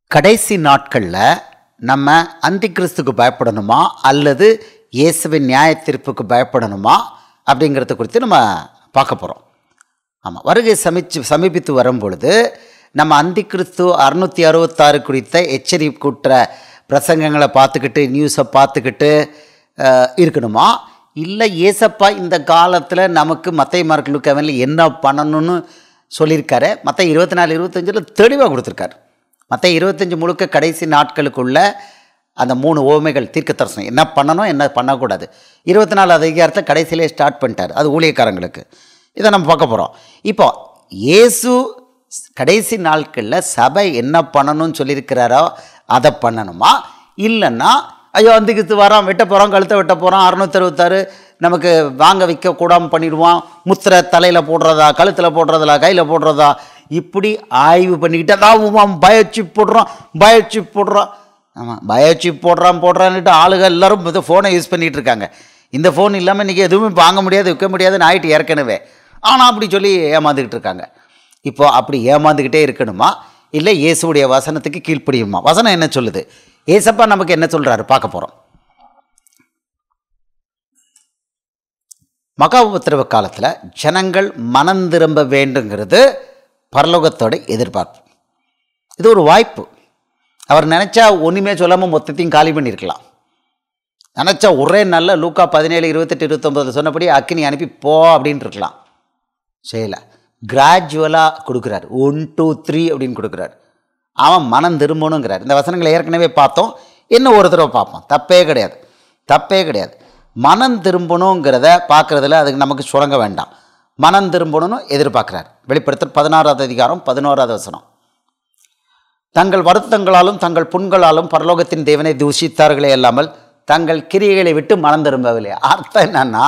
கடைசி நாட்களில் நம்ம அந்திகிறிஸ்துக்கு பயப்படணுமா அல்லது இயேசுவின் நியாய தீர்ப்புக்கு பயப்படணுமா அப்படிங்கிறத குறித்து நம்ம பார்க்க போகிறோம் ஆமாம் வருகை சமிச்சு சமீபித்து வரும் பொழுது நம்ம அந்திகிறிஸ்து அறுநூற்றி அறுபத்தாறு குறித்த எச்சரிக்கூட்டுற பிரசங்கங்களை பார்த்துக்கிட்டு நியூஸை பார்த்துக்கிட்டு அஹ், இருக்கணுமா இல்லை ஏசப்பா இந்த காலத்தில் நமக்கு மத்தை மார்க் கவனில் என்ன பண்ணணும்னு சொல்லியிருக்காரு மற்ற இருபத்தி நாலு இருபத்தஞ்சில் தெளிவாக கொடுத்துருக்காரு மற்ற இருபத்தஞ்சி முழுக்க கடைசி நாட்களுக்குள்ள அந்த மூணு ஓமைகள் தீர்க்க தரிசனம் என்ன பண்ணணும் என்ன பண்ணக்கூடாது இருபத்தி நாலு அதிகாரத்தை கடைசியிலே ஸ்டார்ட் பண்ணிட்டார் அது ஊழியக்காரங்களுக்கு இதை நம்ம பார்க்க போகிறோம் இப்போ இயேசு கடைசி நாட்களில் சபை என்ன பண்ணணும்னு சொல்லியிருக்கிறாரோ அதை பண்ணணுமா இல்லைன்னா ஐயோ அந்திக்கித்து வரோம் வெட்ட போகிறோம் கழுத்தை வெட்ட போகிறோம் அறுநூத்தி அறுபத்தாறு நமக்கு வாங்க விற்க கூடாமல் பண்ணிடுவான் முத்திரை தலையில் போடுறதா கழுத்தில் போடுறதா கையில் போடுறதா இப்படி ஆய்வு பண்ணிக்கிட்டு அதான் பயோசிப் போடுறோம் பயோசிப் போடுறோம் ஆமாம் பயோசிப் போடுறான் போடுறான்னுட்டு ஆளுங்க எல்லாரும் இந்த ஃபோனை யூஸ் பண்ணிகிட்டு இருக்காங்க இந்த ஃபோன் இல்லாமல் இன்றைக்கி எதுவுமே வாங்க முடியாது விற்க முடியாதுன்னு ஆயிட்டு ஏற்கனவே ஆனால் அப்படி சொல்லி ஏமாந்துக்கிட்டு இருக்காங்க இப்போ அப்படி ஏமாந்துக்கிட்டே இருக்கணுமா இல்லை இயேசுடைய வசனத்துக்கு கீழ்ப்படியுமா வசனம் என்ன சொல்லுது ஏசப்பா நமக்கு என்ன சொல்கிறாரு பார்க்க போகிறோம் மகா உபத்திரவ காலத்தில் ஜனங்கள் மனம் திரும்ப வேண்டுங்கிறது பரலோகத்தோட எதிர்பார்ப்பு இது ஒரு வாய்ப்பு அவர் நினச்சா ஒன்றுமே சொல்லாமல் மொத்தத்தையும் காலி பண்ணியிருக்கலாம் நினச்சா ஒரே நல்ல லூக்கா பதினேழு இருபத்தெட்டு இருபத்தொம்பதில் சொன்னபடி அக்கினி அனுப்பி போ அப்படின்ட்டு இருக்கலாம் செய்யலை கிராஜுவலாக கொடுக்குறாரு ஒன் டூ த்ரீ அப்படின்னு கொடுக்குறாரு அவன் மனம் திரும்பணுங்கிறார் இந்த வசனங்களை ஏற்கனவே பார்த்தோம் இன்னும் ஒரு தடவை பார்ப்போம் தப்பே கிடையாது தப்பே கிடையாது மனம் திரும்பணுங்கிறத பார்க்குறதுல அதுக்கு நமக்கு சுரங்க வேண்டாம் மனம் திரும்பணும்னு எதிர்பார்க்குறார் வெளிப்படுத்தல் பதினாறாவது அதிகாரம் பதினோராவது வசனம் தங்கள் வருத்தங்களாலும் தங்கள் புண்களாலும் பரலோகத்தின் தேவனை தூஷித்தார்களே அல்லாமல் தங்கள் கிரியைகளை விட்டு மனம் திரும்பவில்லை அர்த்தம் என்னன்னா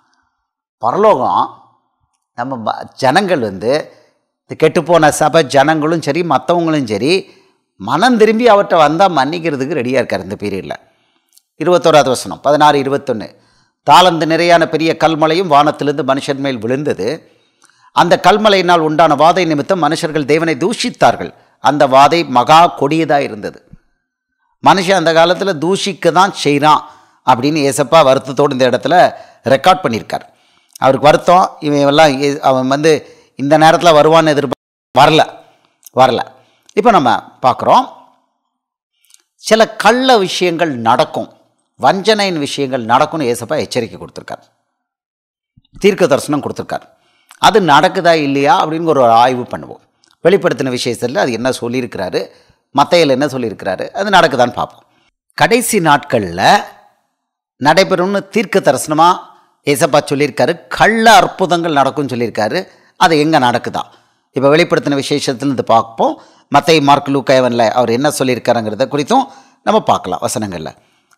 பரலோகம் நம்ம ம- ஜனங்கள் வந்து இந்த கெட்டுப்போன சபை ஜனங்களும் சரி மற்றவங்களும் சரி மனம் திரும்பி அவர்கிட்ட வந்தால் மன்னிக்கிறதுக்கு ரெடியாக இருக்கார் இந்த பீரியடில் இருபத்தோராவது வசனம் பதினாறு இருபத்தொன்று தாளந்து நிறையான பெரிய கல்மலையும் வானத்திலிருந்து மனுஷன் மேல் விழுந்தது அந்த கல்மலையினால் உண்டான வாதை நிமித்தம் மனுஷர்கள் தேவனை தூஷித்தார்கள் அந்த வாதை மகா கொடியதாக இருந்தது மனுஷன் அந்த காலத்தில் தூஷிக்க தான் செய்கிறான் அப்படின்னு ஏசப்பா வருத்தத்தோடு இந்த இடத்துல ரெக்கார்ட் பண்ணியிருக்கார் அவருக்கு வருத்தம் இவன் எல்லாம் ஏ- அவன் வந்து இந்த நேரத்தில் வருவான்னு எதிர்பார்க்க வரல வரல இப்போ நம்ம பார்க்குறோம் சில கள்ள விஷயங்கள் நடக்கும் வஞ்சனையின் விஷயங்கள் நடக்கும்னு ஏசப்பா எச்சரிக்கை கொடுத்துருக்கார் தீர்க்க தரிசனம் கொடுத்துருக்கார் அது நடக்குதா இல்லையா அப்படின்னு ஒரு ஆய்வு பண்ணுவோம் வெளிப்படுத்தின விஷயத்தில் அது என்ன சொல்லியிருக்கிறாரு மத்தையில் என்ன சொல்லியிருக்கிறாரு அது நடக்குதான்னு பார்ப்போம் கடைசி நாட்களில் நடைபெறும்னு தீர்க்க தரிசனமாக ஏசப்பா சொல்லியிருக்காரு கள்ள அற்புதங்கள் நடக்கும்னு சொல்லியிருக்காரு அது எங்கே நடக்குதா இப்போ வெளிப்படுத்தின விசேஷத்தில் இது பார்ப்போம் மத்தை மார்க் லூக்கேவனில் அவர் என்ன சொல்லியிருக்காருங்கிறத குறித்தும் நம்ம பார்க்கலாம் வசனங்களில்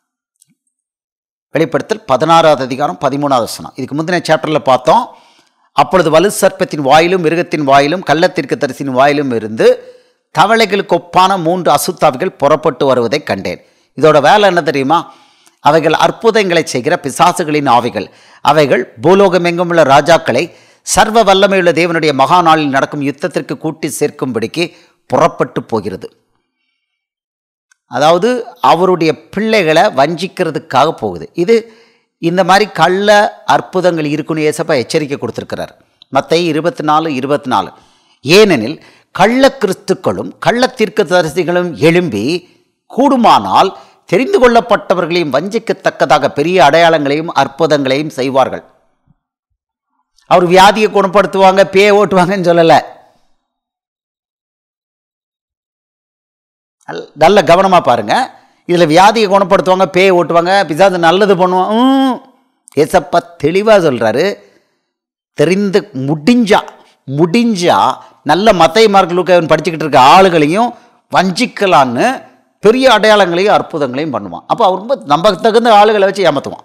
வெளிப்படுத்தல் பதினாறாவது அதிகாரம் பதிமூணாவது வசனம் இதுக்கு முந்தின சாப்டரில் பார்த்தோம் அப்பொழுது வலு சர்ப்பத்தின் வாயிலும் மிருகத்தின் வாயிலும் கள்ளத்திற்கு தரிசின் வாயிலும் இருந்து தவளைகளுக்கு ஒப்பான மூன்று அசுத்தாவிகள் புறப்பட்டு வருவதை கண்டேன் இதோட வேலை என்ன தெரியுமா அவைகள் அற்புதங்களை செய்கிற பிசாசுகளின் ஆவிகள் அவைகள் பூலோகமெங்கும் உள்ள ராஜாக்களை சர்வ வல்லமையுள்ள தேவனுடைய மகா நாளில் நடக்கும் யுத்தத்திற்கு கூட்டி சேர்க்கும்படிக்கு புறப்பட்டு போகிறது அதாவது அவருடைய பிள்ளைகளை வஞ்சிக்கிறதுக்காக போகுது இது இந்த மாதிரி கள்ள அற்புதங்கள் இருக்குன்னு ஏசப்பா எச்சரிக்கை கொடுத்துருக்கிறார் மற்ற இருபத்தி நாலு இருபத்தி நாலு ஏனெனில் கள்ள கிறிஸ்துக்களும் கள்ள தீர்க்கதரிசிகளும் எழும்பி கூடுமானால் தெரிந்து கொள்ளப்பட்டவர்களையும் வஞ்சிக்கத்தக்கதாக பெரிய அடையாளங்களையும் அற்புதங்களையும் செய்வார்கள் அவர் வியாதியை குணப்படுத்துவாங்க பேய ஓட்டுவாங்கன்னு சொல்லலை நல்- நல்ல கவனமாக பாருங்க இதில் வியாதியை குணப்படுத்துவாங்க பேய் ஓட்டுவாங்க பிசாசு நல்லது பண்ணுவான் ம், ஏசப்பா தெளிவாக சொல்கிறாரு தெரிந்து முடிஞ்சா முடிஞ்சா நல்ல மத்தை மார்க்களுக்கு படிச்சுக்கிட்டு இருக்க ஆளுகளையும் வஞ்சிக்கலான்னு பெரிய அடையாளங்களையும் அற்புதங்களையும் பண்ணுவான் அப்போ அவர் ரொம்ப நம்ப தகுந்த ஆளுகளை வச்சு ஏமாற்றுவான்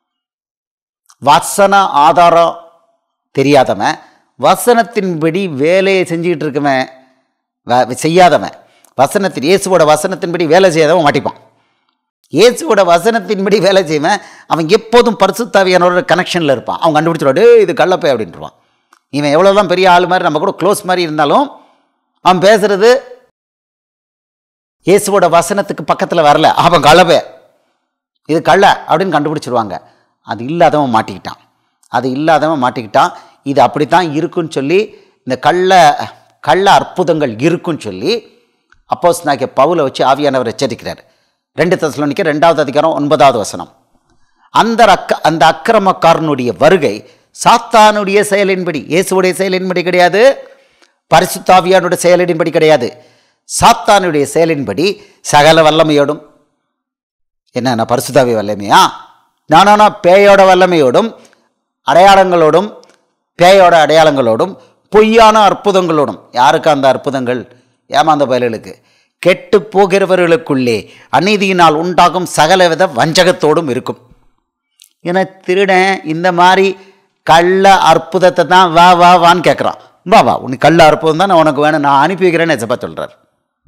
வசன ஆதாரம் தெரியாதவன் வசனத்தின்படி வேலையை செஞ்சுக்கிட்டு இருக்கவன் வ- செய்யாதவன் வசனத்தின் இயேசுவோட வசனத்தின்படி வேலை செய்யாதவன் மாட்டிப்பான் இயேசுவோட வசனத்தின்படி வேலை செய்வன் அவன் எப்போதும் பரிசுத்தாவியானோட கனெக்ஷனில் இருப்பான் அவன் கண்டுபிடிச்சிருவான் டேய் இது கள்ளப்பை அப்படின்ட்டுருவான் இவன் எவ்வளோதான் பெரிய ஆள் மாதிரி நம்ம கூட க்ளோஸ் மாதிரி இருந்தாலும் அவன் பேசுறது இயேசுவோட வசனத்துக்கு பக்கத்தில் வரல அவன் கலவை இது கள்ள அப்படின்னு கண்டுபிடிச்சிருவாங்க அது இல்லாதவன் மாட்டிக்கிட்டான் அது இல்லாதவன் மாட்டிக்கிட்டான் இது அப்படித்தான் இருக்குன்னு சொல்லி இந்த கள்ள கள்ள அற்புதங்கள் இருக்குன்னு சொல்லி அப்போஸ் நாய்க்கு பவுலை வச்சு ஆவியானவர் எச்சரிக்கிறார் ரெண்டு தசலோனிக்க ரெண்டாவது அதிகாரம் ஒன்பதாவது வசனம் அந்த அக்க அந்த அக்கிரமக்காரனுடைய வருகை சாத்தானுடைய செயலின்படி இயேசுவுடைய செயலின்படி கிடையாது பரிசுத்தாவியானுடைய செயலின்படி கிடையாது சாத்தானுடைய செயலின்படி சகல வல்லமையோடும் என்னென்ன பரிசுத்தாவி வல்லமையா நானானா பேயோட வல்லமையோடும் அடையாளங்களோடும் பேயோட அடையாளங்களோடும் பொய்யான அற்புதங்களோடும் யாருக்கு அந்த அற்புதங்கள் ஏமாந்த பயல்களுக்கு கெட்டு போகிறவர்களுக்குள்ளே அநீதியினால் உண்டாகும் சகலவித வஞ்சகத்தோடும் இருக்கும் ஏன்னா திருடன் இந்த மாதிரி கள்ள அற்புதத்தை தான் வா வா வான்னு கேட்குறான் வா வா உனக்கு கள்ள அற்புதம் தான் நான் உனக்கு வேணும் நான் அனுப்பி வைக்கிறேன்னு எசப்பா சொல்கிறார்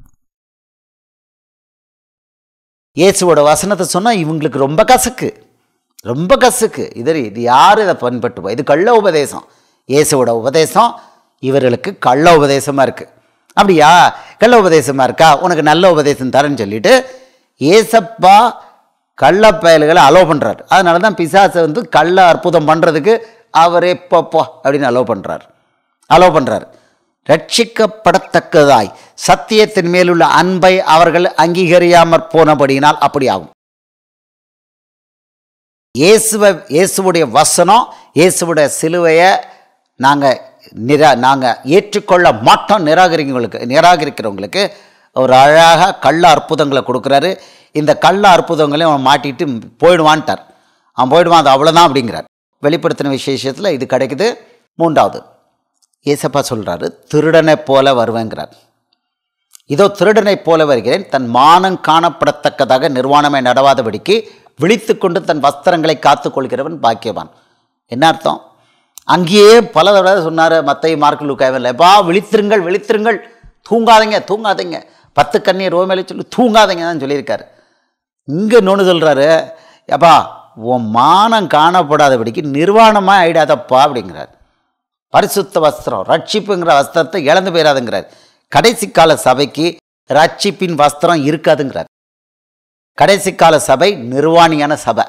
இயேசுவோட வசனத்தை சொன்னால் இவங்களுக்கு ரொம்ப கசக்கு ரொம்ப கசக்கு இது இது யார் இதை பண்பட்டுவா இது கள்ள உபதேசம் இயேசுவோட உபதேசம் இவர்களுக்கு கள்ள உபதேசமாக இருக்குது அப்படியா கள்ள உபதேசமாக இருக்கா உனக்கு நல்ல உபதேசம் தரேன்னு சொல்லிட்டு ஏசப்பா கள்ள பயல்களை அலோவ் பண்ணுறாரு அதனால தான் பிசாசை வந்து கள்ள அற்புதம் பண்ணுறதுக்கு அவரே போ அப்படின்னு அலோவ் பண்ணுறார் அலோவ் பண்ணுறார் ரட்சிக்கப்படத்தக்கதாய் சத்தியத்தின் மேலுள்ள அன்பை அவர்கள் அங்கீகரியாமற் போனபடியினால் அப்படி ஆகும் இயேசுவை இயேசுவுடைய வசனம் இயேசுவுடைய சிலுவையை நாங்கள் நிரா நாங்கள் ஏற்றுக்கொள்ள மாட்டோம் நிராகரிக்கிறவங்களுக்கு நிராகரிக்கிறவங்களுக்கு ஒரு அழகாக கள்ள அற்புதங்களை கொடுக்குறாரு இந்த கள்ள அற்புதங்களையும் அவன் மாட்டிட்டு போயிடுவான்ட்டார் அவன் போயிடுவான் அது அவ்வளோதான் அப்படிங்கிறார் வெளிப்படுத்தின விசேஷத்தில் இது கிடைக்குது மூன்றாவது ஏசப்பா சொல்கிறாரு திருடனைப் போல வருவேங்கிறார் இதோ திருடனைப் போல வருகிறேன் தன் மானம் காணப்படத்தக்கதாக நிர்வாணமே நடவாதபடிக்கு விழித்து கொண்டு தன் வஸ்திரங்களை காத்து கொள்கிறவன் பாக்கியவான் என்ன அர்த்தம் அங்கேயே பல தடவை சொன்னார் மத்தை மார்க்கு லூக்காவில் எப்பா விழித்திருங்கள் விழித்திருங்கள் தூங்காதீங்க தூங்காதீங்க பத்து கண்ணீர் ரோமேலே சொல்லி தூங்காதீங்க தான் சொல்லியிருக்காரு இங்கே இன்னொன்று சொல்கிறாரு எப்பா உன் மானம் காணப்படாதபடிக்கு நிர்வாணமாக ஆயிடாதப்பா அப்படிங்கிறார் பரிசுத்த வஸ்திரம் ரட்சிப்புங்கிற வஸ்திரத்தை இழந்து போயிடாதுங்கிறார் கடைசி கால சபைக்கு ரட்சிப்பின் வஸ்திரம் இருக்காதுங்கிறார் கடைசி கால சபை நிர்வாணியான சபை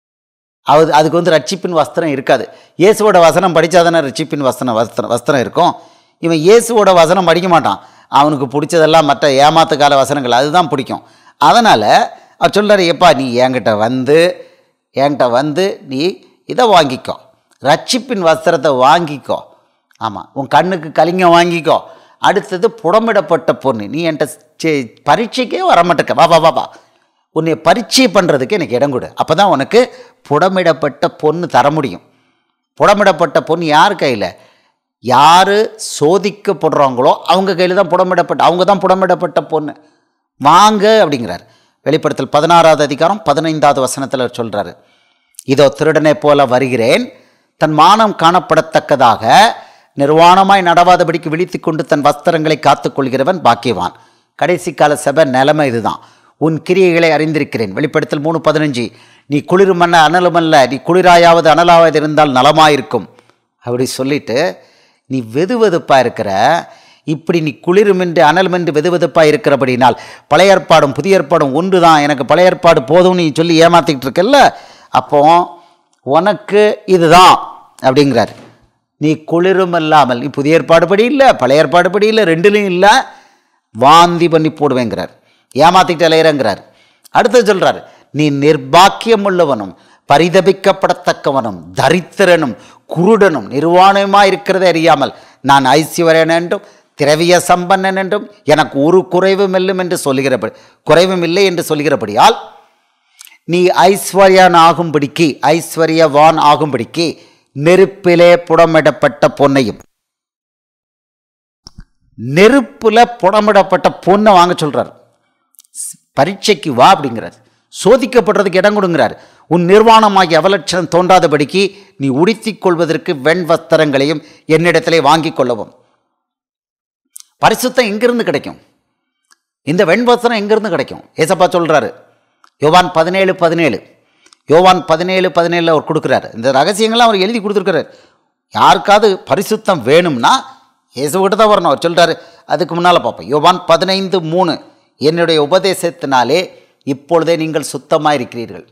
அது அதுக்கு வந்து ரட்சிப்பின் வஸ்திரம் இருக்காது இயேசுவோட வசனம் படித்தாதானே ரட்சிப்பின் வஸ்திரம் வஸ்திரம் வஸ்திரம் இருக்கும் இவன் இயேசுவோட வசனம் படிக்க மாட்டான் அவனுக்கு பிடிச்சதெல்லாம் மற்ற ஏமாத்து கால வசனங்கள் அதுதான் பிடிக்கும் அதனால் அவர் சொல்கிறார் எப்பா நீ என்கிட்ட வந்து என்கிட்ட வந்து நீ இதை வாங்கிக்கோ ரட்சிப்பின் வஸ்திரத்தை வாங்கிக்கோ ஆமாம் உன் கண்ணுக்கு கலிங்கம் வாங்கிக்கோ அடுத்தது புடமிடப்பட்ட பொண்ணு நீ என்கிட்ட பரீட்சைக்கே வரமாட்டேக்க வா வா வா வா உன்னை பரீட்சை பண்ணுறதுக்கு எனக்கு இடம் கொடு அப்போ தான் உனக்கு புடமிடப்பட்ட பொண்ணு தர முடியும் புடமிடப்பட்ட பொண்ணு யார் கையில் யார் சோதிக்கப்படுறாங்களோ அவங்க கையில் தான் புடமிடப்பட்ட அவங்க தான் புடமிடப்பட்ட பொண்ணு வாங்க அப்படிங்கிறார் வெளிப்படுத்தல் பதினாறாவது அதிகாரம் பதினைந்தாவது வசனத்தில் சொல்கிறாரு இதோ திருடனை போல வருகிறேன் தன் மானம் காணப்படத்தக்கதாக நிர்வாணமாய் நடவாதபடிக்கு விழித்து கொண்டு தன் வஸ்திரங்களை காத்துக்கொள்கிறவன் பாக்கியவான் கடைசி கால சபை நிலைமை இதுதான் உன் கிரியைகளை அறிந்திருக்கிறேன் வெளிப்படுத்தல் மூணு பதினஞ்சு நீ குளிருமல்ல அனலுமல்ல நீ குளிராயாவது அனலாவது இருந்தால் நலமாயிருக்கும் அப்படி சொல்லிட்டு நீ வெது வெதுப்பாக இருக்கிற இப்படி நீ குளிருமென்று அனலுமென்று வெது வெதுப்பாக இருக்கிறபடினால் பழைய ஏற்பாடும் புதிய ஏற்பாடும் ஒன்று தான் எனக்கு பழைய ஏற்பாடு போதும்னு நீ சொல்லி ஏமாற்றிக்கிட்டு இருக்கல்ல அப்போ உனக்கு இதுதான் அப்படிங்கிறார் நீ குளிரும் இல்லாமல் நீ புதிய ஏற்பாடு படி இல்லை பழைய ஏற்பாடு படி இல்லை ரெண்டுலையும் இல்லை வாந்தி பண்ணி போடுவேங்கிறார் ஏமாத்திட்டு அலையிறங்கிறார் அடுத்து சொல்கிறார் நீ நிர்பாக்கியம் உள்ளவனும் பரிதபிக்கப்படத்தக்கவனும் தரித்திரனும் குருடனும் நிர்வாணமாக இருக்கிறதை அறியாமல் நான் ஐஸ்வர்யன் என்றும் திரவிய சம்பன்னன் என்றும் எனக்கு ஒரு குறைவும் இல்லும் என்று சொல்லுகிறபடி குறைவும் இல்லை என்று சொல்லுகிறபடியால் நீ ஐஸ்வர்யான் ஆகும்படிக்கு ஐஸ்வர்யவான் ஆகும்படிக்கு நெருப்பிலே புடமிடப்பட்ட பொன்னையும் நெருப்புல புடமிடப்பட்ட பொண்ணை வாங்க சொல்றார் பரீட்சைக்கு வா அப்படிங்கிறார் சோதிக்கப்படுறதுக்கு இடம் கொடுங்கிறார் உன் நிர்வாணமாகிய அவலட்சணம் தோன்றாதபடிக்கு நீ உடுத்திக் கொள்வதற்கு வெண் வஸ்திரங்களையும் என்னிடத்திலே வாங்கிக் கொள்ளவும் பரிசுத்தம் எங்கிருந்து கிடைக்கும் இந்த வெண் வஸ்திரம் எங்கிருந்து கிடைக்கும் ஏசப்பா சொல்றாரு யோவான் பதினேழு பதினேழு யோவான் பதினேழு பதினேழில் அவர் கொடுக்குறாரு இந்த ரகசியங்கள்லாம் அவர் எழுதி கொடுத்துருக்காரு யாருக்காவது பரிசுத்தம் வேணும்னா இயேசுகிட்ட தான் வரணும் அவர் சொல்கிறாரு அதுக்கு முன்னால் பார்ப்போம் யோவான் பதினைந்து மூணு என்னுடைய உபதேசத்தினாலே இப்பொழுதே நீங்கள் சுத்தமாக இருக்கிறீர்கள்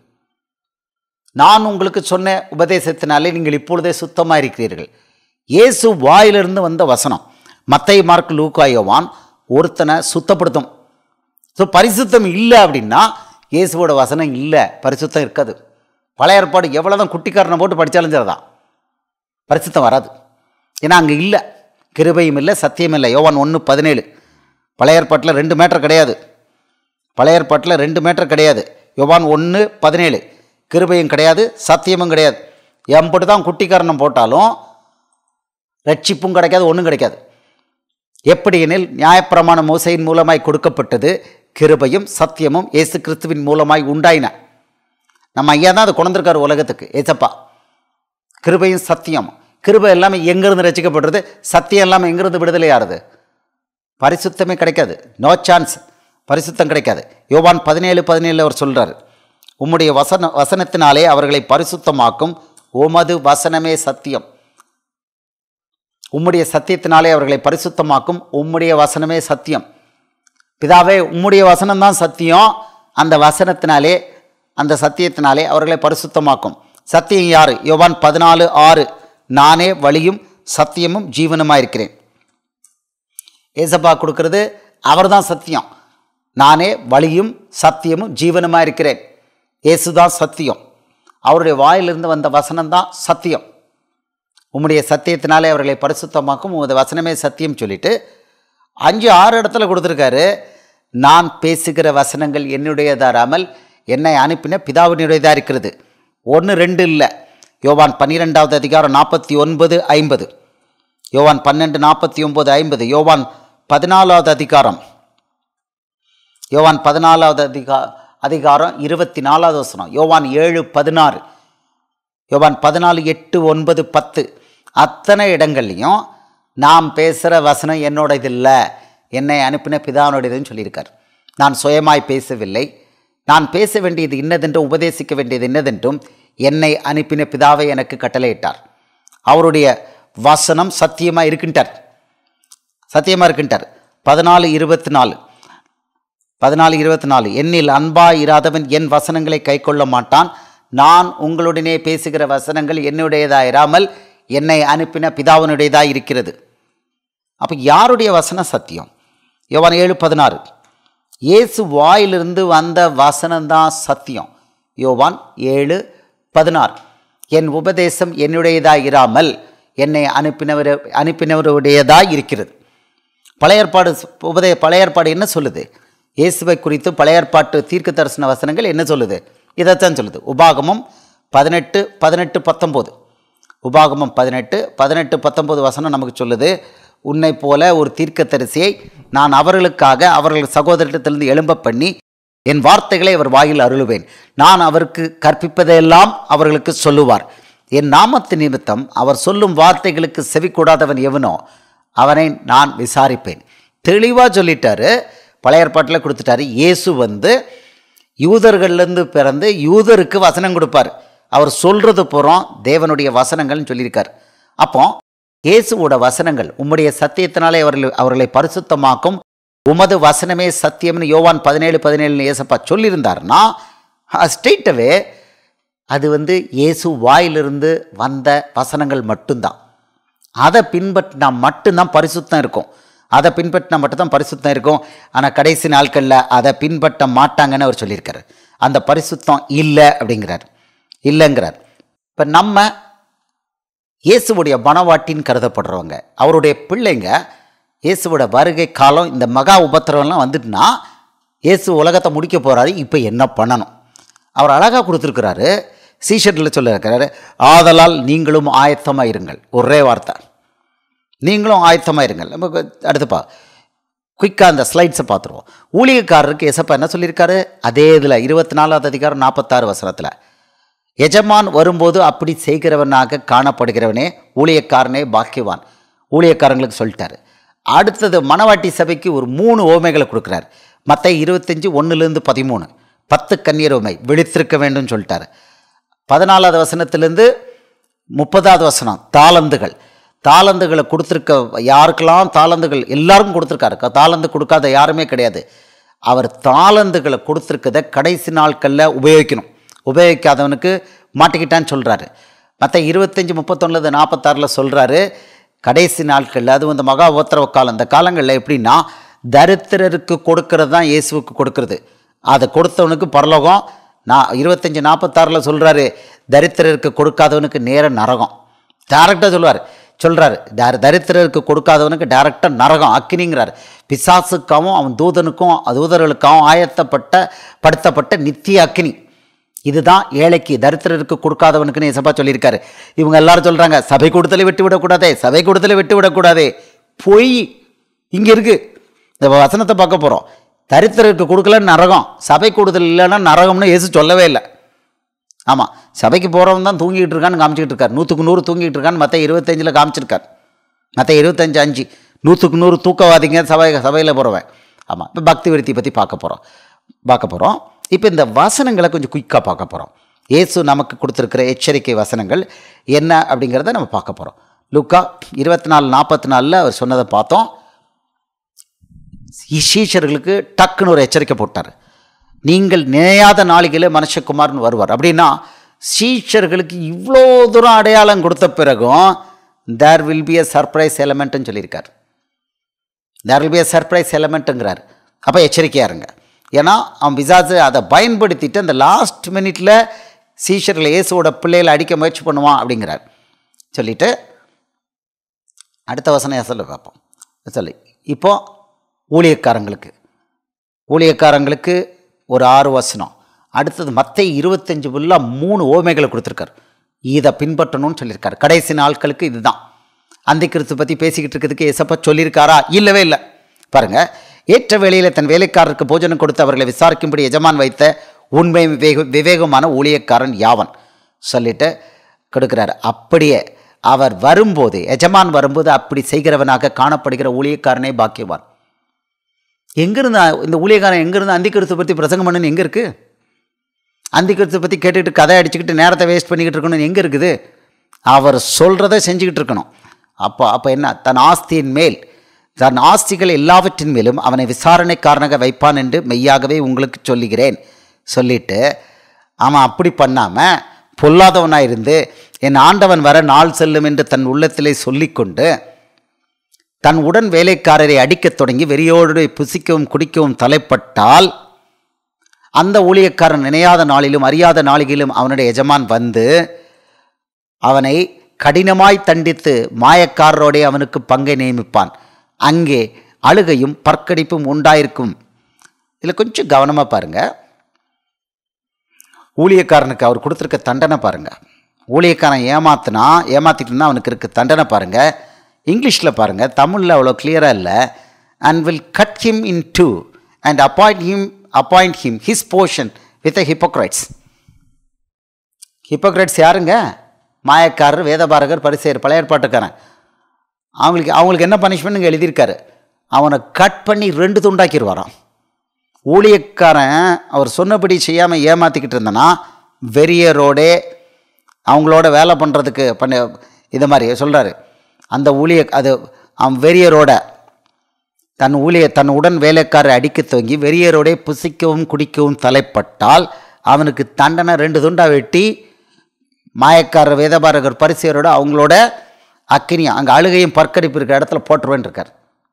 நான் உங்களுக்கு சொன்ன உபதேசத்தினாலே நீங்கள் இப்பொழுதே சுத்தமாக இருக்கிறீர்கள் இயேசு வாயிலிருந்து வந்த வசனம் மத்தை மார்க் லூக்கா யோவான் ஒருத்தனை சுத்தப்படுத்தும் ஸோ பரிசுத்தம் இல்லை அப்படின்னா இயேசுவோட வசனம் இல்லை பரிசுத்தம் இருக்காது பழைய ஏற்பாடு எவ்வளோ தான் குட்டிக்காரனை போட்டு படித்தாலும் சரிதான் பரிசுத்தம் வராது ஏன்னா அங்கே இல்லை கிருபையும் இல்லை சத்தியம் இல்லை யோவான் ஒன்று பதினேழு பழைய ஏற்பாட்டில் ரெண்டு மேட்டர் கிடையாது பழைய ஏற்பாட்டில் ரெண்டு மேட்டர் கிடையாது யோவான் ஒன்று பதினேழு கிருபையும் கிடையாது சத்தியமும் கிடையாது எம்பட்டு தான் குட்டிக்காரணம் போட்டாலும் ரட்சிப்பும் கிடைக்காது ஒன்றும் கிடைக்காது எப்படி எனில் நியாயப்பிரமாண மோசையின் மூலமாய் கொடுக்கப்பட்டது கிருபையும் சத்தியமும் இயேசு கிறிஸ்துவின் மூலமாய் உண்டாயின நம்ம ஐயா தான் அதை கொண்டிருக்காரு உலகத்துக்கு ஏசப்பா கிருபையும் சத்தியம் கிருபை எல்லாமே எங்கேருந்து ரசிக்கப்படுறது சத்தியம் எல்லாமே எங்கேருந்து விடுதலை ஆறுது பரிசுத்தமே கிடைக்காது நோ சான்ஸ் பரிசுத்தம் கிடைக்காது யோவான் பதினேழு பதினேழு அவர் சொல்கிறார் உம்முடைய வசன வசனத்தினாலே அவர்களை பரிசுத்தமாக்கும் உமது வசனமே சத்தியம் உம்முடைய சத்தியத்தினாலே அவர்களை பரிசுத்தமாக்கும் உம்முடைய வசனமே சத்தியம் பிதாவே உம்முடைய வசனம்தான் சத்தியம் அந்த வசனத்தினாலே அந்த சத்தியத்தினாலே அவர்களை பரிசுத்தமாக்கும் சத்தியம் யார் யோவான் பதினாலு ஆறு நானே வழியும் சத்தியமும் ஜீவனுமாக இருக்கிறேன் ஏசப்பா கொடுக்கறது அவர்தான் சத்தியம் நானே வழியும் சத்தியமும் ஜீவனுமாக இருக்கிறேன் இயேசுதான் சத்தியம் அவருடைய வாயிலிருந்து வந்த வசனம்தான் சத்தியம் உம்முடைய சத்தியத்தினாலே அவர்களை பரிசுத்தமாக்கும் உமது வசனமே சத்தியம் சொல்லிட்டு அஞ்சு ஆறு இடத்துல கொடுத்துருக்காரு நான் பேசுகிற வசனங்கள் என்னுடையதாராமல் என்னை அனுப்பின பிதாவினுடையதாக இருக்கிறது ஒன்று ரெண்டு இல்லை யோவான் பன்னிரெண்டாவது அதிகாரம் நாற்பத்தி ஒன்பது ஐம்பது யோவான் பன்னெண்டு நாற்பத்தி ஒம்பது ஐம்பது யோவான் பதினாலாவது அதிகாரம் யோவான் பதினாலாவது அதிகா அதிகாரம் இருபத்தி நாலாவது வசனம் யோவான் ஏழு பதினாறு யோவான் பதினாலு எட்டு ஒன்பது பத்து அத்தனை இடங்கள்லையும் நாம் பேசுகிற வசனம் என்னோடது இல்லை என்னை அனுப்பின பிதானுடையதுன்னு சொல்லியிருக்கார் நான் சுயமாய் பேசவில்லை நான் பேச வேண்டியது இன்னதென்றும் உபதேசிக்க வேண்டியது இன்னதென்றும் என்னை அனுப்பின பிதாவை எனக்கு கட்டளையிட்டார் அவருடைய வசனம் சத்தியமாக இருக்கின்றார் சத்தியமாக இருக்கின்றார் பதினாலு இருபத்தி நாலு பதினாலு இருபத்தி நாலு என்னில் அன்பாய் இராதவன் என் வசனங்களை கைக்கொள்ள மாட்டான் நான் உங்களுடனே பேசுகிற வசனங்கள் என்னுடையதாக இராமல் என்னை அனுப்பின பிதாவினுடையதாக இருக்கிறது அப்போ யாருடைய வசனம் சத்தியம் யோவான் ஏழு பதினாறு இயேசு வாயிலிருந்து வந்த வசனம்தான் சத்தியம் யோவான் ஏழு பதினாறு என் உபதேசம் என்னுடையதாக இராமல் என்னை அனுப்பினவர் அனுப்பினவருடையதாக இருக்கிறது பழைய ஏற்பாடு உபதே பழைய ஏற்பாடு என்ன சொல்லுது இயேசுவை குறித்து பழைய ஏற்பாட்டு தீர்க்க தரிசன வசனங்கள் என்ன சொல்லுது இதைத்தான் சொல்லுது உபாகமம் பதினெட்டு பதினெட்டு பத்தொம்போது உபாகமம் பதினெட்டு பதினெட்டு பத்தொம்போது வசனம் நமக்கு சொல்லுது உன்னை போல ஒரு தீர்க்கதரிசியை நான் அவர்களுக்காக அவர்கள் சகோதரத்திலிருந்து எழும்ப பண்ணி என் வார்த்தைகளை அவர் வாயில் அருளுவேன் நான் அவருக்கு கற்பிப்பதையெல்லாம் அவர்களுக்கு சொல்லுவார் என் நாமத்து நிமித்தம் அவர் சொல்லும் வார்த்தைகளுக்கு செவி கூடாதவன் எவனோ அவனை நான் விசாரிப்பேன் தெளிவாக சொல்லிட்டாரு பழைய ஏற்பாட்டில் கொடுத்துட்டாரு இயேசு வந்து யூதர்கள்லேருந்து பிறந்து யூதருக்கு வசனம் கொடுப்பார் அவர் சொல்கிறது புறம் தேவனுடைய வசனங்கள்னு சொல்லியிருக்கார் அப்போ இயேசுவோட வசனங்கள் உம்முடைய சத்தியத்தினாலே அவர்கள் அவர்களை பரிசுத்தமாக்கும் உமது வசனமே சத்தியம்னு யோவான் பதினேழு பதினேழுன்னு ஏசப்பா சொல்லியிருந்தாருன்னா ஸ்ட்ரெயிட்டவே அது வந்து இயேசு வாயிலிருந்து வந்த வசனங்கள் மட்டும்தான் அதை பின்பற்றினா மட்டும்தான் பரிசுத்தம் இருக்கும் அதை பின்பற்றினா மட்டும்தான் பரிசுத்தம் இருக்கும் ஆனால் கடைசி நாட்களில் அதை பின்பற்ற மாட்டாங்கன்னு அவர் சொல்லியிருக்காரு அந்த பரிசுத்தம் இல்லை அப்படிங்கிறார் இல்லைங்கிறார் இப்போ நம்ம இயேசுவுடைய மனவாட்டின்னு கருதப்படுறவங்க அவருடைய பிள்ளைங்க இயேசுவோட வருகை காலம் இந்த மகா உபத்திரவம்லாம் வந்துட்டுனா இயேசு உலகத்தை முடிக்க போகிறாரு இப்போ என்ன பண்ணணும் அவர் அழகாக கொடுத்துருக்கிறாரு சீஷர்ட்டில் சொல்லியிருக்கிறாரு ஆதலால் நீங்களும் ஆயத்தமாக இருங்கள் ஒரே வார்த்தை நீங்களும் ஆயத்தமாக இருங்கள் நம்ம அடுத்துப்பா குயிக்காக அந்த ஸ்லைட்ஸை பார்த்துருவோம் ஊழியக்காரருக்கு எசப்பா என்ன சொல்லியிருக்காரு அதே இதில் இருபத்தி நாலாவது அதிகாரம் நாற்பத்தாறு வசனத்தில் எஜமான் வரும்போது அப்படி செய்கிறவனாக காணப்படுகிறவனே ஊழியக்காரனே பாக்கியவான் ஊழியக்காரங்களுக்கு சொல்லிட்டாரு அடுத்தது மணவாட்டி சபைக்கு ஒரு மூணு ஓமைகளை கொடுக்குறாரு மற்ற இருபத்தஞ்சி ஒன்றுலேருந்து பதிமூணு பத்து கண்ணீர் ஓமை விழித்திருக்க வேண்டும்னு சொல்லிட்டாரு பதினாலாவது வசனத்திலேருந்து முப்பதாவது வசனம் தாளந்துகள் தாளந்துகளை கொடுத்துருக்க யாருக்கெல்லாம் தாளந்துகள் எல்லாருக்கும் கொடுத்துருக்காரு தாளந்து கொடுக்காத யாருமே கிடையாது அவர் தாளந்துகளை கொடுத்துருக்கத கடைசி நாட்களில் உபயோகிக்கணும் உபயோகிக்காதவனுக்கு மாட்டிக்கிட்டான்னு சொல்கிறாரு மற்ற இருபத்தஞ்சி முப்பத்தொன்னுலேருந்து நாற்பத்தாறில் சொல்கிறாரு கடைசி நாட்களில் அது வந்து மகா உபத்திரவ காலம் இந்த காலங்களில் எப்படின்னா தரித்திரருக்கு கொடுக்கறது தான் இயேசுவுக்கு கொடுக்கறது அதை கொடுத்தவனுக்கு பரலோகம் நான் இருபத்தஞ்சி நாற்பத்தாறில் சொல்கிறாரு தரித்திரருக்கு கொடுக்காதவனுக்கு நேர நரகம் டேரெக்டாக சொல்லுவார் சொல்கிறார் தர தரித்திரருக்கு கொடுக்காதவனுக்கு டேரெக்டாக நரகம் அக்கினிங்கிறார் பிசாசுக்காகவும் அவன் தூதனுக்கும் தூதர்களுக்காகவும் ஆயத்தப்பட்ட படுத்தப்பட்ட நித்திய அக்கினி இதுதான் ஏழைக்கு தரித்திரருக்கு கொடுக்காதவனுக்குன்னு ஏசப்பா சொல்லியிருக்காரு இவங்க எல்லாரும் சொல்கிறாங்க சபை கூடுதலை விட்டு விடக்கூடாதே சபை கூடுதலை விட்டு விடக்கூடாதே பொய் இங்கே இருக்குது இந்த வசனத்தை பார்க்க போகிறோம் தரித்திரருக்கு கொடுக்கலன்னு நரகம் சபை கூடுதல் இல்லைன்னா நரகம்னு இயேசு சொல்லவே இல்லை ஆமாம் சபைக்கு போகிறவன் தான் தூங்கிட்டு இருக்கான்னு காமிச்சிக்கிட்டு இருக்கார் நூற்றுக்கு நூறு தூங்கிட்டு இருக்கான்னு மற்ற இருபத்தஞ்சில் காமிச்சிருக்கார் மற்ற இருபத்தஞ்சு அஞ்சு நூற்றுக்கு நூறு தூக்கவாதிங்க சபை சபையில் போகிறவன் ஆமாம் இப்போ பக்தி விருத்தி பற்றி பார்க்க போகிறோம் பார்க்க போகிறோம் இப்போ இந்த வசனங்களை கொஞ்சம் குயிக்காக பார்க்க போகிறோம் இயேசு நமக்கு கொடுத்துருக்கிற எச்சரிக்கை வசனங்கள் என்ன அப்படிங்கிறத நம்ம பார்க்க போகிறோம் லுக்கா இருபத்தி நாலு நாற்பத்தி நாலில் அவர் சொன்னதை பார்த்தோம் சீஷர்களுக்கு டக்குன்னு ஒரு எச்சரிக்கை போட்டார் நீங்கள் நினையாத நாளிகளே மனுஷகுமார்னு வருவார் அப்படின்னா சீஷர்களுக்கு இவ்வளோ தூரம் அடையாளம் கொடுத்த பிறகும் there will be a surprise எலமெண்ட்டுன்னு சொல்லியிருக்கார் there will be a surprise எலமெண்ட்டுங்கிறார் அப்போ எச்சரிக்கையாக இருங்க ஏன்னா அவன் பிசாசு அதை பயன்படுத்திட்டு அந்த லாஸ்ட் மினிட்ல சீஷர்களை இயேசுவோட பிள்ளைகளை அடிக்க முயற்சி பண்ணுவான் அப்படிங்கிறார் சொல்லிட்டு அடுத்த வசனம் சொல்ல பார்ப்போம் சொல்லி இப்போ ஊழியக்காரங்களுக்கு ஊழியக்காரங்களுக்கு ஒரு ஆறு வசனம் அடுத்தது மற்ற இருபத்தஞ்சு ஃபுல்லாக மூணு ஓமைகளை கொடுத்துருக்காரு இதை பின்பற்றணும்னு சொல்லியிருக்காரு கடைசி நாட்களுக்கு இதுதான் அந்த கிறிஸ்து பற்றி பேசிக்கிட்டு இருக்கிறதுக்கு எசப்பா சொல்லியிருக்காரா இல்லவே இல்லை பாருங்கள் ஏற்ற வேளையில் தன் வேலைக்காரருக்கு போஜனம் கொடுத்து அவர்களை விசாரிக்கும்படி எஜமான் வைத்த உண்மை விவேக விவேகமான ஊழியக்காரன் யாவன் சொல்லிட்டு கொடுக்குறாரு அப்படியே அவர் வரும்போது எஜமான் வரும்போது அப்படி செய்கிறவனாக காணப்படுகிற ஊழியக்காரனே பாக்கியவான் எங்கேருந்து இந்த ஊழியக்காரன் எங்கேருந்து அந்திக்கிறிஸ்து பற்றி பிரசங்கம் பண்ணுன்னு எங்கே இருக்குது அந்திக்கிறிஸ்து பற்றி கேட்டுக்கிட்டு கதை அடிச்சுக்கிட்டு நேரத்தை வேஸ்ட் பண்ணிக்கிட்டு இருக்கணும்னு எங்கே இருக்குது அவர் சொல்கிறத செஞ்சுக்கிட்டு இருக்கணும் அப்போ அப்போ என்ன தன் ஆஸ்தியின் மேல் தன் ஆஸ்திகள் எல்லாவற்றின் மேலும் அவனை விசாரணைக்காரனாக வைப்பான் என்று மெய்யாகவே உங்களுக்கு சொல்லுகிறேன் சொல்லிட்டு அவன் அப்படி பண்ணாமல் பொல்லாதவனாக இருந்து என் ஆண்டவன் வர நாள் செல்லும் என்று தன் உள்ளத்திலே சொல்லிக்கொண்டு தன் உடன் வேலைக்காரரை அடிக்கத் தொடங்கி வெறியோடு புசிக்கவும் குடிக்கவும் தலைப்பட்டால் அந்த ஊழியக்காரன் நினையாத நாளிலும் அறியாத நாளிலும் அவனுடைய எஜமான் வந்து அவனை கடினமாய் தண்டித்து மாயக்காரரோடே அவனுக்கு பங்கை நியமிப்பான் அங்கே அழுகையும் பற்கடிப்பும் உண்டாயிருக்கும் இதில் கொஞ்சம் கவனமாக பாருங்கள் ஊழியக்காரனுக்கு அவர் கொடுத்துருக்க தண்டனை பாருங்கள் ஊழியக்காரன் ஏமாத்தினா ஏமாத்திட்டுனா அவனுக்கு இருக்க தண்டனை பாருங்கள் இங்கிலீஷில் பாருங்கள் தமிழில் அவ்வளோ கிளியராக இல்லை and will cut him in two and appoint him appoint him his portion with a hypocrites hypocrites யாருங்க மாயக்காரர் வேதபாரகர் பரிசெயர் பழைய ஏற்பாட்டுக்காரன் அவங்களுக்கு அவங்களுக்கு என்ன பனிஷ்மெண்ட்டுங்க எழுதியிருக்காரு அவனை கட் பண்ணி ரெண்டு துண்டாக்கிடுவாராம் ஊழியக்காரன் அவர் சொன்னபடி செய்யாமல் ஏமாற்றிக்கிட்டு இருந்தனா வெறியரோடே அவங்களோட வேலை பண்ணுறதுக்கு பண்ண இதை மாதிரி சொல்கிறாரு அந்த ஊழிய அது அவன் வெறியரோட தன் ஊழிய தன் உடன் வேலைக்காரரை அடிக்க துவங்கி வெறியரோடே புசிக்கவும் குடிக்கவும் தலைப்பட்டால் அவனுக்கு தண்டனை ரெண்டு துண்டா வெட்டி மாயக்காரர் வேதபாரகர் பரிசையரோட அவங்களோட அக்கினி அங்கே அழுகையும் பற்கடிப்பு இருக்கிற இடத்துல போட்டுருவேன் இருக்கார்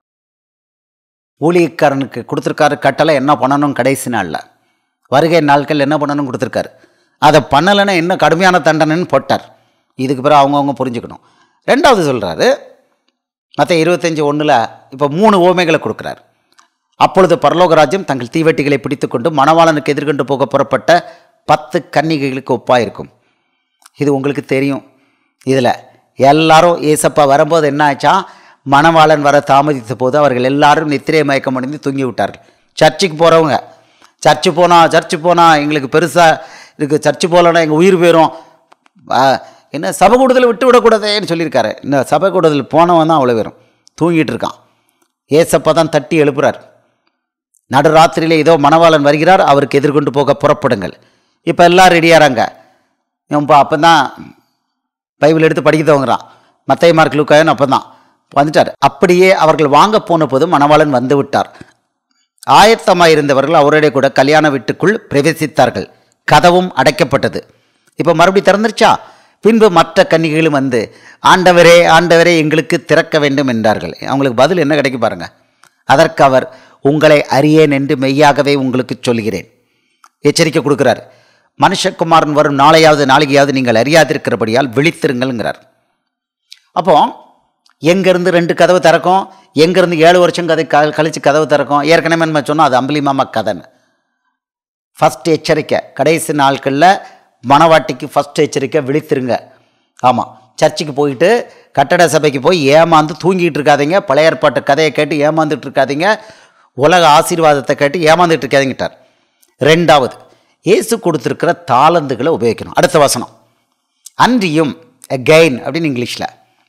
ஊழியக்காரனுக்கு கொடுத்துருக்காரு கட்டளை என்ன பண்ணணும் கடைசி நாளில் வருகை நாட்கள் என்ன பண்ணணும் கொடுத்துருக்காரு அதை பண்ணலைன்னா என்ன கடுமையான தண்டனைன்னு போட்டார் இதுக்கு பிறகு அவங்கவுங்க புரிஞ்சுக்கணும் ரெண்டாவது சொல்கிறாரு மற்ற இருபத்தஞ்சி ஒன்றில் இப்போ மூணு ஓமைகளை கொடுக்குறாரு அப்பொழுது பரலோகராஜ்யம் தங்கள் தீவெட்டிகளை பிடித்துக்கொண்டு மணவாளனுக்கு எதிர்கொண்டு போக புறப்பட்ட பத்து கன்னிகைகளுக்கு ஒப்பாயிருக்கும் இது உங்களுக்கு தெரியும் இதில் எல்லாரும் ஏசப்பா வரும்போது என்ன ஆச்சா மணவாளன் வர தாமதித்த போது அவர்கள் எல்லாரும் நித்திரை மயக்கம் அடைந்து தூங்கி விட்டார்கள் சர்ச்சுக்கு போகிறவங்க சர்ச்சு போனால் சர்ச்சு போனால் எங்களுக்கு பெருசாக இருக்குது சர்ச்சு போகலன்னா எங்கள் உயிர் போயிடும் என்ன சபை கூடுதல் விட்டு விடக்கூடாதேன்னு சொல்லியிருக்காரு இந்த சபை கூடுதல் போனவன் தான் அவ்வளோ பேரும் தூங்கிட்டு இருக்கான் ஏசப்பா தான் தட்டி எழுப்புறார் நடுராத்திரியில் ஏதோ மணவாளன் வருகிறார் அவருக்கு எதிர்கொண்டு போக புறப்படுங்கள் இப்போ எல்லாம் ரெடியாகிறாங்க இப்போ அப்போ தான் பைபிள் எடுத்து படிக்க துவங்குறான் மத்திய மார்க் லூக்காயன் அப்போ தான் வந்துட்டார் அப்படியே அவர்கள் வாங்க போன போது மணவாளன் வந்து விட்டார் ஆயத்தமாக இருந்தவர்கள் அவருடைய கூட கல்யாண வீட்டுக்குள் பிரவேசித்தார்கள் கதவும் அடைக்கப்பட்டது இப்போ மறுபடி திறந்துருச்சா பின்பு மற்ற கன்னிகைகளும் வந்து ஆண்டவரே ஆண்டவரே எங்களுக்கு திறக்க வேண்டும் என்றார்கள் அவங்களுக்கு பதில் என்ன கிடைக்கும் பாருங்க அதற்கு அவர் உங்களை அறியேன் என்று மெய்யாகவே உங்களுக்கு சொல்கிறேன் எச்சரிக்கை கொடுக்கிறார் மனுஷகுமாரன் வரும் நாளையாவது நாளையாவது நீங்கள் அறியாதிருக்கிறபடியால் விழித்திருங்கள்ங்கிறார் அப்போ எங்கேருந்து ரெண்டு கதவு திறக்கும் எங்கேருந்து ஏழு வருஷம் கதை க கழித்து கதவு திறக்கும் ஏற்கனவே நம்ம சொன்னோம் அது அம்பலி மாமா கதைன்னு ஃபஸ்ட் எச்சரிக்கை கடைசி நாட்களில் மணவாட்டிக்கு ஃபஸ்ட் எச்சரிக்கை விழித்திருங்க ஆமாம் சர்ச்சுக்கு போயிட்டு கட்டட சபைக்கு போய் ஏமாந்து தூங்கிட்டு இருக்காதீங்க பழைய ஏற்பாட்டு கதையை கேட்டு ஏமாந்துட்டு இருக்காதீங்க உலக ஆசீர்வாதத்தை கேட்டு ஏமாந்துட்டு இருக்காதீங்கிட்டார் ரெண்டாவது இயேசு கொடுத்துருக்கிற தாளந்துகளை உபயோகிக்கணும் அடுத்த வசனம் அன்றியும் again அப்படின்னு இங்கிலீஷில்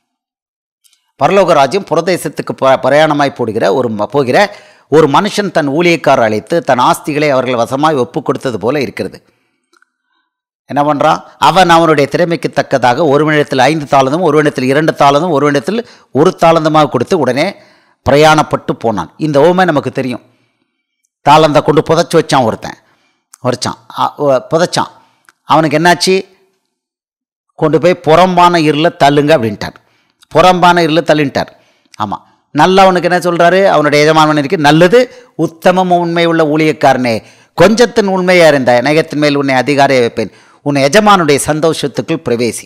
பரலோக ராஜ்யம் புரதேசத்துக்கு ப பிரயாணமாய் போடுகிற ஒரு ம- போகிற ஒரு மனுஷன் தன் ஊழியக்காரர் அழைத்து தன் ஆஸ்திகளை அவர்கள் வசமாய் ஒப்பு கொடுத்தது போல இருக்கிறது என்ன பண்ணுறான் அவன் அவனுடைய திறமைக்கு தக்கதாக ஒரு இடத்தில் ஐந்து தாளந்தும் ஒரு இடத்தில் இரண்டு தாளந்தும் ஒரு இடத்தில் ஒரு தாளந்தமாக கொடுத்து உடனே பிரயாணப்பட்டு போனான் இந்த ஓமை நமக்கு தெரியும் தாளந்தை கொண்டு புதைச்சி வச்சான் ஒருத்தன் வரைச்சான் அ- ஒ- புதைச்சான் அவனுக்கு என்னாச்சு கொண்டு போய் புறம்பான இருளில் தள்ளுங்க அப்படின்ட்டார் புறம்பான இருளில் தள்ளின்ட்டார் ஆமாம் நல்லவனுக்கு என்ன சொல்கிறாரு அவனுடைய எஜமானவனுக்கு நல்லது உத்தமம் உண்மை உள்ள ஊழியக்காரனே கொஞ்சத்தின் உண்மையாக இருந்த நயகத்தின் மேல் உன்னை அதிகாரியை வைப்பேன் உன் எஜமானுடைய சந்தோஷத்துக்குள் பிரவேசி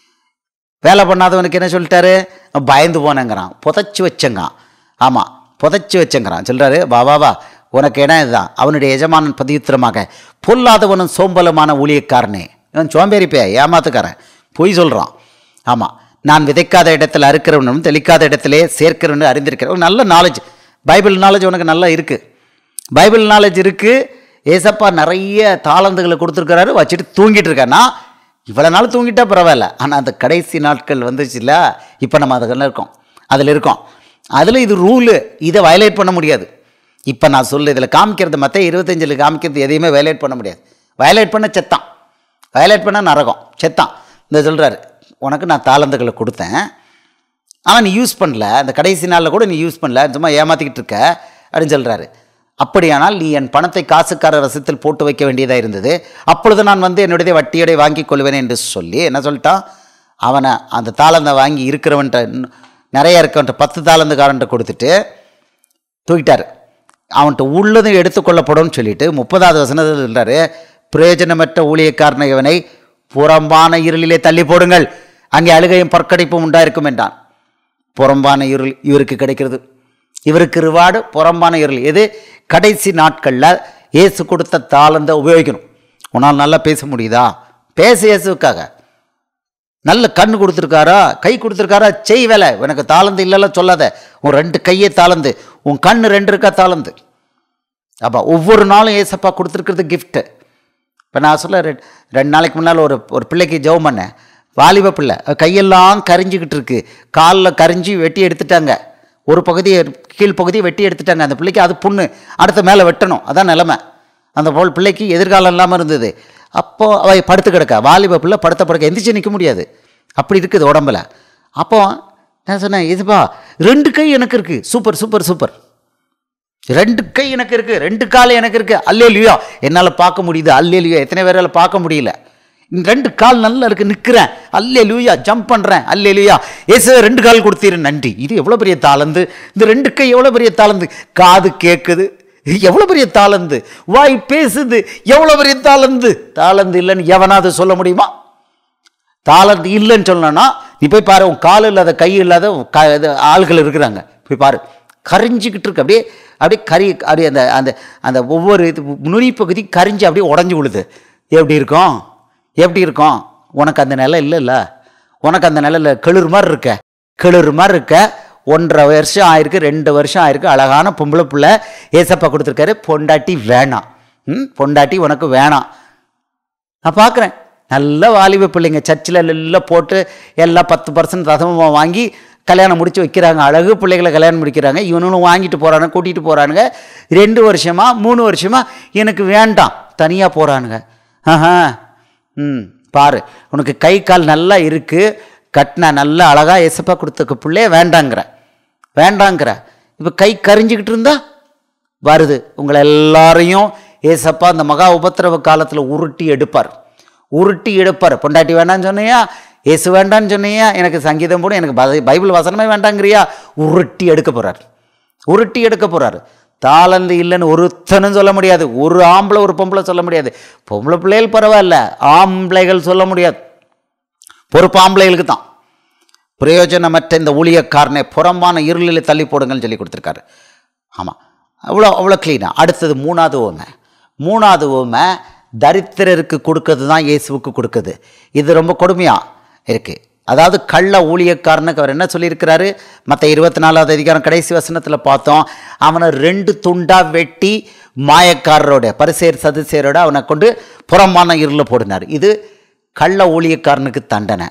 வேலை பண்ணாதவனுக்கு என்ன சொல்லிட்டாரு பயந்து போனேங்கிறான் புதைச்சி வச்சங்கான் ஆமாம் புதைச்சி வச்சங்கிறான் சொல்கிறாரு வா வா வா உனக்கு இடம் இதுதான் அவனுடைய எஜமானன் பதியுத்திரமாக பொல்லாதவனும் சோம்பலுமான ஊழியக்காரனே இவன் சோம்பேறிப்பே ஏமாத்துக்காரன் பொய் சொல்கிறான் ஆமாம் நான் விதைக்காத இடத்துல அறுக்கிறவனும் தெளிக்காத இடத்திலே சேர்க்கிறவனு அறிந்திருக்கிறேன் ஒரு நல்ல நாலேஜ் பைபிள் நாலேஜ் உனக்கு நல்லா இருக்குது பைபிள் நாலேஜ் இருக்குது ஏசப்பா நிறைய தாளந்துகளை கொடுத்துருக்கிறாரு வச்சுட்டு தூங்கிட்டு இருக்கானா இவ்வளோ நாள் தூங்கிட்டா பரவாயில்ல ஆனால் அந்த கடைசி நாட்கள் வந்துச்சுல்ல இப்போ நம்ம அதுக்கெல்லாம் இருக்கோம் அதில் இருக்கோம் அதில் இது ரூலு இதை வயலேட் பண்ண முடியாது இப்போ நான் சொல்லு இதில் காமிக்கிறது மற்ற இருபத்தஞ்சில் காமிக்கிறது எதையுமே வயலேட் பண்ண முடியாது வயலேட் பண்ண செத்தான் வயலேட் பண்ண நரகம் செத்தான் இந்த சொல்கிறாரு உனக்கு நான் தாளந்துகளை கொடுத்தேன் ஆனால் நீ யூஸ் பண்ணல அந்த கடைசி நாளில் கூட நீ யூஸ் பண்ணல சும்மா ஏமாற்றிக்கிட்டு இருக்க அப்படின்னு சொல்கிறாரு அப்படியானால் நீ என் பணத்தை காசுக்கார ரசத்தில் போட்டு வைக்க வேண்டியதாக இருந்தது அப்பொழுது நான் வந்து என்னுடைய வட்டியோட வாங்கி கொள்வேன் என்று சொல்லி என்ன சொல்லிட்டான் அவனை அந்த தாளந்தை வாங்கி இருக்கிறவன்ட்ட இன்னும் நிறைய இருக்கவன்ட்ட பத்து தாளந்துக்காரன்ட்ட கொடுத்துட்டு தூக்கிட்டார் அவன்கிட்ட உள்ளதும் எடுத்துக்கொள்ளப்படும்னு சொல்லிட்டு முப்பதாவது வசனத்தில் சொல்றாரு பிரயோஜனமற்ற ஊழியக்காரன இவனை புறம்பான இருளிலே தள்ளி போடுங்கள் அங்கே அழுகையும் பற்கடிப்பும் உண்டாயிருக்கும் என்றான் புறம்பான இருள் இவருக்கு கிடைக்கிறது இவருக்கு ரிவார்டு புறம்பான இருள் எது கடைசி நாட்களில் இயேசு கொடுத்த தாளந்தை உபயோகிக்கணும் உன்னால் நல்லா பேச முடியுதா பேச இயேசுக்காக நல்ல கண் கொடுத்துருக்காரா கை கொடுத்துருக்காரா செய் வேலை எனக்கு தாளந்து இல்லைல்ல சொல்லாத உன் ரெண்டு கையே தாளந்து உன் கண் ரெண்டு இருக்கா தாளந்து அப்பா ஒவ்வொரு நாளும் ஏசப்பா கொடுத்துருக்கிறது கிஃப்ட்டு இப்போ நான் சொல்ல ரெண்டு ரெண்டு நாளைக்கு முன்னால் ஒரு ஒரு பிள்ளைக்கு ஜெபம் பண்ணேன் வாலிப பிள்ளை அது கையெல்லாம் கரிஞ்சிக்கிட்டு இருக்கு காலில் கரிஞ்சி வெட்டி எடுத்துட்டாங்க ஒரு பகுதியை கீழ் பகுதியை வெட்டி எடுத்துட்டாங்க அந்த பிள்ளைக்கு அது புண்ணு அடுத்த மேலே வெட்டணும் அதான் நிலமை அந்த போல் பிள்ளைக்கு எதிர்காலம் இல்லாமல் இருந்தது அப்போ அவ படுத்து கிடக்கா வாலிப பிள்ளை படுத்த படுக்க எந்திரிச்சு நிற்க முடியாது அப்படி இருக்குது உடம்புல அப்போ நான் சொன்னேன் இதுப்பா ரெண்டு கை எனக்கு இருக்குது சூப்பர் சூப்பர் சூப்பர் ரெண்டு கை எனக்கு இருக்கு ரெண்டு கால் எனக்கு இருக்கு அல்லேலியா என்னால் பார்க்க முடியுது அல்லேலியா எத்தனை பேரால் பார்க்க முடியல இந்த ரெண்டு கால் நல்லா இருக்கு நிற்கிறேன் அல்லேலியா ஜம்ப் பண்ணுறேன் அல்லேலியா ஏசு ரெண்டு கால் கொடுத்தீரு நன்றி இது எவ்வளோ பெரிய தாளந்து இந்த ரெண்டு கை எவ்வளோ பெரிய தாளந்து காது கேட்குது எவ்வளோ பெரிய தாளந்து வாய் பேசுது எவ்வளோ பெரிய தாளந்து தாளந்து இல்லைன்னு எவனாவது சொல்ல முடியுமா தாளந்து இல்லைன்னு சொல்லணும்னா நீ போய் பாரு உன் கால் இல்லாத கை இல்லாத க இது ஆள்கள் இருக்கிறாங்க போய் பாரு கரிஞ்சிக்கிட்டு இருக்கு அப்படியே அப்படியே கறி அப்படியே அந்த அந்த அந்த ஒவ்வொரு இது நுனி பகுதி கரிஞ்சு அப்படியே உடஞ்சி விழுது எப்படி இருக்கும் எப்படி இருக்கும் உனக்கு அந்த நிலை இல்லைல்ல உனக்கு அந்த நிலையில் கிளிர் மாதிரி இருக்க கிளிர் மாதிரி இருக்க ஒன்றரை வருஷம் ஆயிருக்கு ரெண்டு வருஷம் ஆயிருக்கு அழகான பொம்பளை பிள்ளை ஏசப்பா கொடுத்துருக்காரு பொண்டாட்டி வேணாம் ம் பொண்டாட்டி உனக்கு வேணாம் நான் பார்க்குறேன் நல்ல வாலிப பிள்ளைங்க சர்ச்சில் எல்லாம் போட்டு எல்லாம் பத்து பர்சன்ட் ரசமாக வாங்கி கல்யாணம் முடிச்சு வைக்கிறாங்க அழகு பிள்ளைகளை கல்யாணம் முடிக்கிறாங்க இவனும் வாங்கிட்டு போகிறானுங்க கூட்டிகிட்டு போகிறானுங்க ரெண்டு வருஷமா மூணு வருஷமா எனக்கு வேண்டாம் தனியாக போகிறானுங்க ஆஹா ம் பாரு உனக்கு கை கால் நல்லா இருக்குது கட்டினா நல்லா அழகாக எசப்பா கொடுத்துக்க பிள்ளைய வேண்டாங்கிற வேண்டாங்கிற இப்போ கை கரிஞ்சிக்கிட்டு இருந்தா வருது உங்களை எல்லாரையும் ஏசப்பா அந்த மகா உபத்திரவ காலத்தில் உருட்டி எடுப்பார் உருட்டி எடுப்பார் பொண்டாட்டி வேண்டான்னு சொன்னியா ஏசு வேண்டான்னு சொன்னியா எனக்கு சங்கீதம் போடும் எனக்கு பை- பைபிள் வசனமே வேண்டாங்கிறியா உருட்டி எடுக்க போகிறார் உருட்டி எடுக்க போகிறாரு தாளந்து இல்லைன்னு ஒருத்தனும் சொல்ல முடியாது ஒரு ஆம்பளை ஒரு பொம்பளை சொல்ல முடியாது பொம்பளை பிள்ளைகள் பரவாயில்ல ஆம்பளைகள் சொல்ல முடியாது பொறுப்பு ஆம்பளைகளுக்கு தான் பிரயோஜனமற்ற இந்த ஊழியக்காரனை புறம்பான இருளில் தள்ளி போடுங்கன்னு சொல்லி கொடுத்துருக்காரு ஆமாம் அவ்வளோ அவ்வளோ க்ளீனாக அடுத்தது மூணாவது ஓமை மூணாவது ஓமை தரித்திரருக்கு கொடுக்கறது தான் இயேசுவுக்கு கொடுக்குது இது ரொம்ப கொடுமையாக இருக்குது அதாவது கள்ள ஊழியக்காரனுக்கு அவர் என்ன சொல்லியிருக்கிறாரு மற்ற இருபத்தி நாலாவது அதிகாரம் கடைசி வசனத்தில் பார்த்தோம் அவனை ரெண்டு துண்டாக வெட்டி மாயக்காரரோட பரிசேர் சதுசேரோட அவனை கொண்டு புறம்பான இருளில் போடினார் இது கள்ள ஊழியக்காரனுக்கு தண்டனை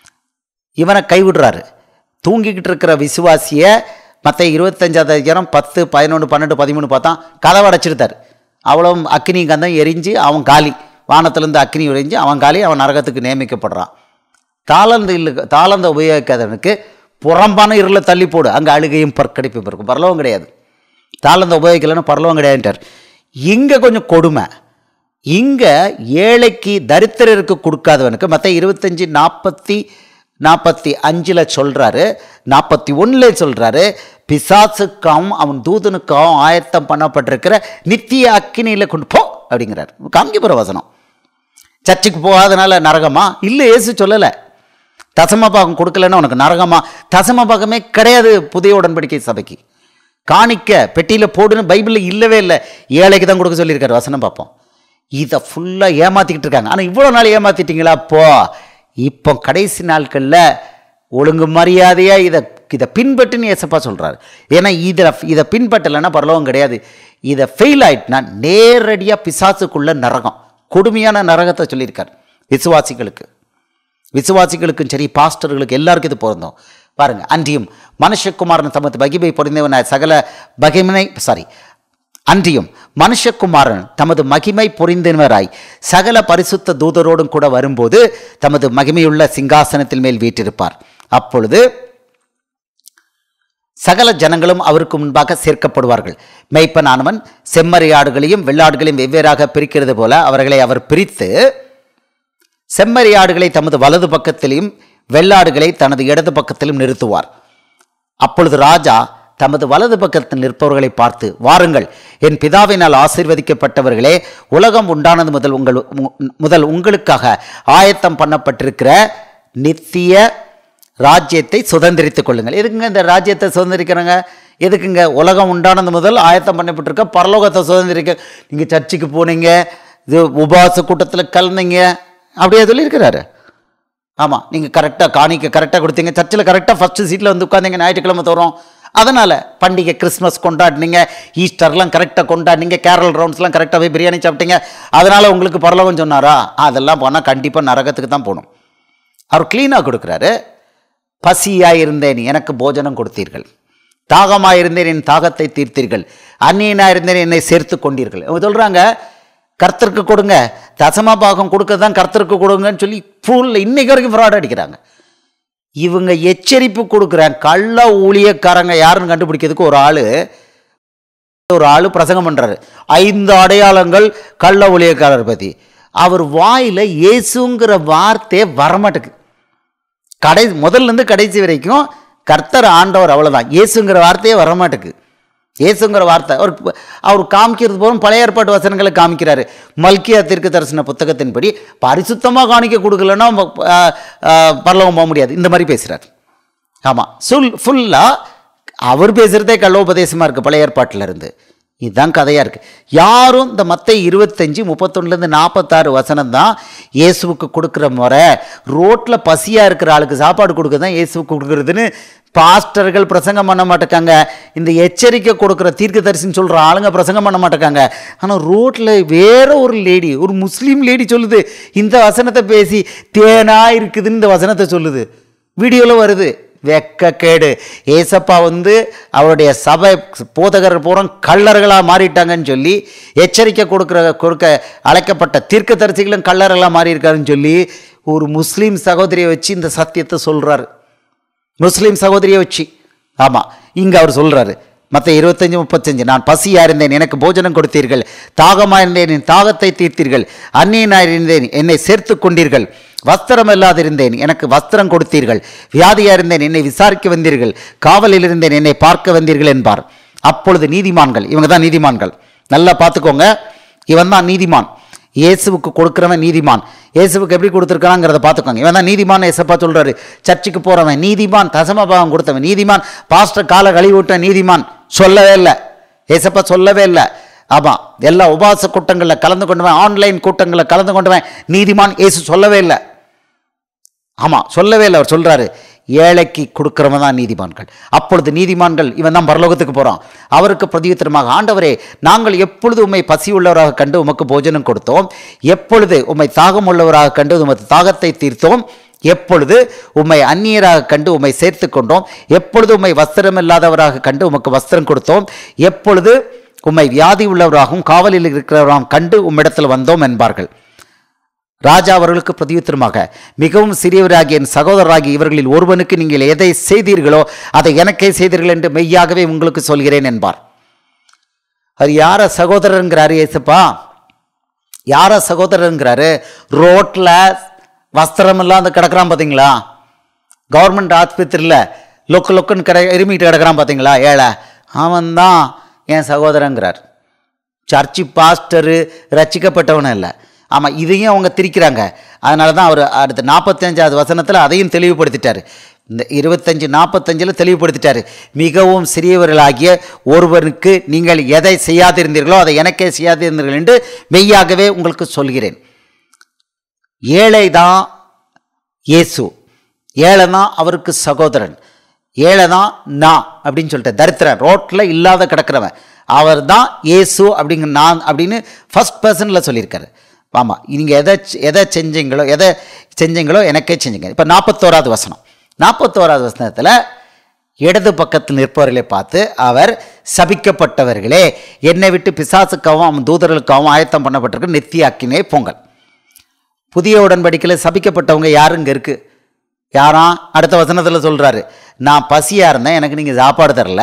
இவனை கைவிடுறாரு தூங்கிக்கிட்டு இருக்கிற விசுவாசியை மற்ற இருபத்தஞ்சாவது அதிகாரம் பத்து பதினொன்று பன்னெண்டு பதிமூணு பார்த்தா கதவை அடைச்சிருத்தார் அவ்வளோ அக்னி கந்தம் எரிஞ்சு அவன் காலி வானத்திலேருந்து அக்னி எரிஞ்சு அவன் காலி அவன் நரகத்துக்கு நியமிக்கப்படுறான் தாளந்து இல்லு தாளந்த உபயோகிக்காதவனுக்கு புறம்பான இருளில் தள்ளி போடு அங்கே அழுகையும் பற்கடிப்பும் இருக்கும் பரலவும் கிடையாது தாளந்த உபயோகிக்கலைன்னு பரலவும் கிடையாதுன்றார் இங்கே கொஞ்சம் கொடுமை இங்கே ஏழைக்கு தரித்திரருக்கு கொடுக்காதவனுக்கு மற்ற இருபத்தஞ்சி நாற்பத்தி நாற்பத்தி அஞ்சில் சொல்கிறாரு நாற்பத்தி ஒன்றில் சொல்கிறாரு பிசாசுக்காகவும் அவன் தூதனுக்காகவும் ஆயத்தம் பண்ணப்பட்டிருக்கிற நித்திய அக்கினியில் கொண்டு போ அப்படிங்கிறார் காமிக்க வசனம் சர்ச்சுக்கு போகாதனால நரகமா இல்லை ஏசு சொல்லலை தசமபாகம் கொடுக்கலன்னா உனக்கு நரகமா தசமபாகமே கிடையாது புதிய உடன்படிக்கை சபைக்கு காணிக்க பெட்டியில் போடுன்னு பைபிளில் இல்லவே இல்லை ஏழைக்கு தான் கொடுக்க சொல்லியிருக்காரு வசனம் பார்ப்போம் இதை ஃபுல்லாக ஏமாற்றிக்கிட்டு இருக்காங்க ஆனால் இவ்வளோ நாள் ஏமாற்றிட்டீங்களா போ இப்போ கடைசி நாட்களில் ஒழுங்கு மரியாதையாக இதை இதை பின்பற்றுன்னு ஏசப்பா சொல்கிறாரு ஏன்னா இதில் இதை பின்பற்றலைன்னா பரலோகம் கிடையாது இதை ஃபெயில் ஆயிட்டுனா நேரடியாக பிசாசுக்குள்ள நரகம் கொடுமையான நரகத்தை சொல்லியிருக்கார் விசுவாசிகளுக்கு விசுவாசிகளுக்கும் சரி பாஸ்டர்களுக்கு எல்லாருக்கும் இது பொருந்தும் பாருங்க அன்றியும் மனுஷகுமாரன் தமது மகிமை பொருந்தவன சகல பகிமை சாரி அன்றியும் மனுஷகுமாரன் தமது மகிமை பொரிந்தவராய் சகல பரிசுத்த தூதரோடும் கூட வரும்போது தமது மகிமையுள்ள சிங்காசனத்தில் மேல் வீற்றிருப்பார் அப்பொழுது சகல ஜனங்களும் அவருக்கு முன்பாக சேர்க்கப்படுவார்கள் மெய்ப்பனானவன் செம்மறி ஆடுகளையும் வெள்ளாடுகளையும் வெவ்வேறாக பிரிக்கிறது போல அவர்களை அவர் பிரித்து செம்மறி ஆடுகளை தமது வலது பக்கத்திலும் வெள்ளாடுகளை தனது இடது பக்கத்திலும் நிறுத்துவார் அப்பொழுது ராஜா தமது வலது பக்கத்தில் நிற்பவர்களை பார்த்து வாருங்கள் என் பிதாவினால் ஆசீர்வதிக்கப்பட்டவர்களே உலகம் உண்டானது முதல் உங்கள் உ- முதல் உங்களுக்காக ஆயத்தம் பண்ணப்பட்டிருக்கிற நித்திய ராஜ்யத்தை சுதந்திரித்துக் கொள்ளுங்கள் எதுக்குங்க இந்த ராஜ்யத்தை சுதந்திரிக்கிறாங்க எதுக்குங்க உலகம் உண்டானது முதல் ஆயத்தம் பண்ணப்பட்டிருக்க பரலோகத்தை சுதந்திரிக்க நீங்கள் சர்ச்சுக்கு போனீங்க இது உபவாச கூட்டத்தில் கலந்தீங்க அப்படியே சொல்லியிருக்கிறாரு ஆமாம் நீங்கள் கரெக்டாக காணிக்க கரெக்டாக கொடுத்தீங்க சர்ச்சில் கரெக்டாக ஃபஸ்ட்டு சீட்டில் வந்து உட்காந்தீங்க ஞாயிற்றுக்கிழமை தோறும் அதனால் பண்டிகை கிறிஸ்மஸ் கொண்டாடினீங்க ஈஸ்டர்லாம் கரெக்டாக கொண்டாடினீங்க கேரல் ரவுண்ட்ஸ்லாம் கரெக்டாக போய் பிரியாணி சாப்பிட்டீங்க அதனால் உங்களுக்கு பரலோகம் சொன்னாரா அதெல்லாம் போனால் கண்டிப்பாக நரகத்துக்கு தான் போகணும் அவர் க்ளீனாக கொடுக்குறாரு பசியாக இருந்தேன் எனக்கு போஜனம் கொடுத்தீர்கள் தாகமாக இருந்தேன் என் தாகத்தை தீர்த்தீர்கள் அந்நியனாக இருந்தேன் என்னை சேர்த்து கொண்டீர்கள் அவங்க சொல்கிறாங்க கர்த்தருக்கு கொடுங்க தசமா பாகம் கொடுக்க தான் கர்த்தருக்கு கொடுங்கன்னு சொல்லி ஃபுல் இன்னைக்கு வரைக்கும் ஃப்ராட் அடிக்கிறாங்க இவங்க எச்சரிப்பு கொடுக்குறாங்க கள்ள ஊழியக்காரங்க யாருன்னு கண்டுபிடிக்கிறதுக்கு ஒரு ஆள் ஒரு ஆள் பிரசங்கம் பண்ணுறாரு ஐந்து அடையாளங்கள் கள்ள ஊழியக்காரர் பற்றி அவர் வாயில் இயேசுங்கிற வார்த்தையே வரமாட்டுக்கு கடை முதல்ல இருந்து கடைசி வரைக்கும் கர்த்தர் ஆண்டவர் அவ்வளோதான் இயேசுங்கிற வார்த்தையே வரமாட்டுக்கு இயேசுங்கிற வார்த்தை அவர் அவர் காமிக்கிறது போலும் பழைய ஏற்பாட்டு வசனங்களை காமிக்கிறாரு மல்கியா தீர்க்க தரிசன புத்தகத்தின்படி பரிசுத்தமாக காணிக்க கொடுக்கலன்னா ம- ஆ, ஆ, பரலோகம் போக முடியாது இந்த மாதிரி பேசுகிறார் ஆமாம் சுல் ஃபுல்லாக அவர் பேசுகிறதே கள்ளோபதேசமாக இருக்குது பழைய ஏற்பாட்டில் இருந்து இதுதான் கதையாக இருக்குது யாரும் இந்த மற்ற இருபத்தஞ்சி முப்பத்தொன்னுலேருந்து நாற்பத்தாறு வசனம் தான் இயேசுவுக்கு கொடுக்குற முறை ரோட்டில் பசியாக இருக்கிற ஆளுக்கு சாப்பாடு கொடுக்க தான் இயேசுவுக்கு கொடுக்குறதுன்னு பாஸ்டர்கள் பிரசங்கம் பண்ண மாட்டேக்காங்க இந்த எச்சரிக்கை கொடுக்குற தீர்க்கதரிசின்னு சொல்கிற ஆளுங்க பிரசங்கம் பண்ண மாட்டேக்காங்க ஆனால் ரோட்டில் வேற ஒரு லேடி ஒரு முஸ்லீம் லேடி சொல்லுது இந்த வசனத்தை பேசி தேனா இருக்குதுன்னு இந்த வசனத்தை சொல்லுது வீடியோவில் வருது வெக்கக்கேடு ஏசப்பா வந்து அவருடைய சபை போதகர் பூரம் கள்ளர்களாக மாறிட்டாங்கன்னு சொல்லி எச்சரிக்கை கொடுக்குற கொடுக்க அழைக்கப்பட்ட தீர்க்கதரிசிகளும் கள்ளர்களாக மாறியிருக்காருன்னு சொல்லி ஒரு முஸ்லீம் சகோதரியை வச்சு இந்த சத்தியத்தை சொல்கிறாரு முஸ்லீம் சகோதரியை வச்சு ஆமாம் இங்கே அவர் சொல்கிறாரு மற்ற இருபத்தஞ்சு முப்பத்தஞ்சு நான் பசியாக இருந்தேன் எனக்கு போஜனம் கொடுத்தீர்கள் தாகமாக இருந்தேன் என் தாகத்தை தீர்த்தீர்கள் அந்நியனாக இருந்தேன் என்னை சேர்த்து கொண்டீர்கள் வஸ்திரம் இல்லாதிருந்தேன் எனக்கு வஸ்திரம் கொடுத்தீர்கள் வியாதியாக இருந்தேன் என்னை விசாரிக்க வந்தீர்கள் காவலில் இருந்தேன் என்னை பார்க்க வந்தீர்கள் என்பார் அப்பொழுது நீதிமான்கள் இவங்க தான் நீதிமான்கள் நல்லா பார்த்துக்கோங்க இவன் தான் நீதிமான் இயேசுவுக்கு கொடுக்குறவன் நீதிமான் இயேசுவுக்கு எப்படி கொடுத்துருக்காங்கிறத பார்த்துக்கோங்க இவன் தான் நீதிமான் ஏசப்பா சொல்கிறாரு சர்ச்சுக்கு போகிறவன் நீதிமான் தசமபாவம் கொடுத்தவன் நீதிமான் பாஸ்டர் காலை கழுவி விட்ட நீதிமான் சொல்லவே இல்லை ஏசப்பா சொல்லவே இல்லை ஆமாம் எல்லா உபாச கூட்டங்களில் கலந்து கொண்டவன் ஆன்லைன் கூட்டங்களில் கலந்து கொண்டவன் நீதிமான் இயேசு சொல்லவே இல்லை ஆமாம் சொல்லவே இல்லை அவர் சொல்கிறாரு ஏழைக்கு கொடுக்குறவன் தான் நீதிமான்கள் அப்பொழுது நீதிமான்கள் இவன் தான் பரலோகத்துக்கு போகிறான் அவருக்கு பிரதியுத்தரமாக ஆண்டவரே நாங்கள் எப்பொழுது உம்மை பசி உள்ளவராக கண்டு உமக்கு போஜனம் கொடுத்தோம் எப்பொழுது உம்மை தாகம் உள்ளவராக கண்டு உமது தாகத்தை தீர்த்தோம் எப்பொழுது உம்மை அந்நியராக கண்டு உம்மை சேர்த்து கொண்டோம் எப்பொழுது உம்மை வஸ்திரம் இல்லாதவராக கண்டு உமக்கு வஸ்திரம் கொடுத்தோம் எப்பொழுது உம்மை வியாதி உள்ளவராகவும் காவலில் இருக்கிறவராகவும் கண்டு உம்மிடத்தில் வந்தோம் என்பார்கள் ராஜா அவர்களுக்கு பிரதியுத்தரமாக மிகவும் சிறியவராகிய என் சகோதரராகி இவர்களில் ஒருவனுக்கு நீங்கள் எதை செய்தீர்களோ அதை எனக்கே செய்தீர்கள் என்று மெய்யாகவே உங்களுக்கு சொல்கிறேன் என்பார் அது யார சகோதரருங்கிறாரு ஏசப்பா யார சகோதரருங்கிறாரு ரோட்டில் வஸ்திரம் இல்லாத கிடக்குறான் பார்த்தீங்களா கவர்மெண்ட் ஆஸ்பத்திரியில் லொக்கு லொக்குன்னு கிட இருமிட்டு கிடக்குறான் பார்த்தீங்களா ஏழை அவன் தான் என் சகோதரங்கிறார் சர்ச்சு பாஸ்டரு ரச்சிக்கப்பட்டவனும் இல்லை ஆமாம் இதையும் அவங்க திரிக்கிறாங்க அதனால தான் அவர் அடுத்த நாற்பத்தஞ்சாவது வசனத்தில் அதையும் தெளிவுபடுத்திட்டார் இந்த இருபத்தஞ்சு நாற்பத்தஞ்சில் தெளிவுபடுத்திட்டார் மிகவும் சிறியவர்களாகிய ஒருவனுக்கு நீங்கள் எதை செய்யாதிருந்தீர்களோ அதை எனக்கே செய்யாதிருந்தீர்கள் என்று மெய்யாகவே உங்களுக்கு சொல்கிறேன் ஏழை தான் இயேசு ஏழை தான் அவருக்கு சகோதரன் ஏழை தான் நான் அப்படின்னு சொல்லிட்டு தரித்திரன் ரோட்டில் இல்லாத கிடக்கிறவன் அவர் தான் இயேசு அப்படிங்கிற நான் அப்படின்னு ஃபஸ்ட் பர்சனில் சொல்லியிருக்காரு ஆமாம் நீங்கள் எதை எதை செஞ்சீங்களோ எதை செஞ்சீங்களோ எனக்கே செஞ்சீங்க இப்போ நாற்பத்தோராது வசனம் நாற்பத்தோராது வசனத்தில் இடது பக்கத்தில் நிற்பவர்களை பார்த்து அவர் சபிக்கப்பட்டவர்களே என்னை விட்டு பிசாசுக்காகவும் அவன் தூதர்களுக்காகவும் ஆயத்தம் பண்ணப்பட்டிருக்கு நித்திய அக்கினே பொங்கல் புதிய உடன்படிக்கையில் சபிக்கப்பட்டவங்க யாரு இங்கே இருக்குது யாராம் அடுத்த வசனத்தில் சொல்கிறாரு நான் பசியாக இருந்தேன் எனக்கு நீங்கள் சாப்பாடு தரல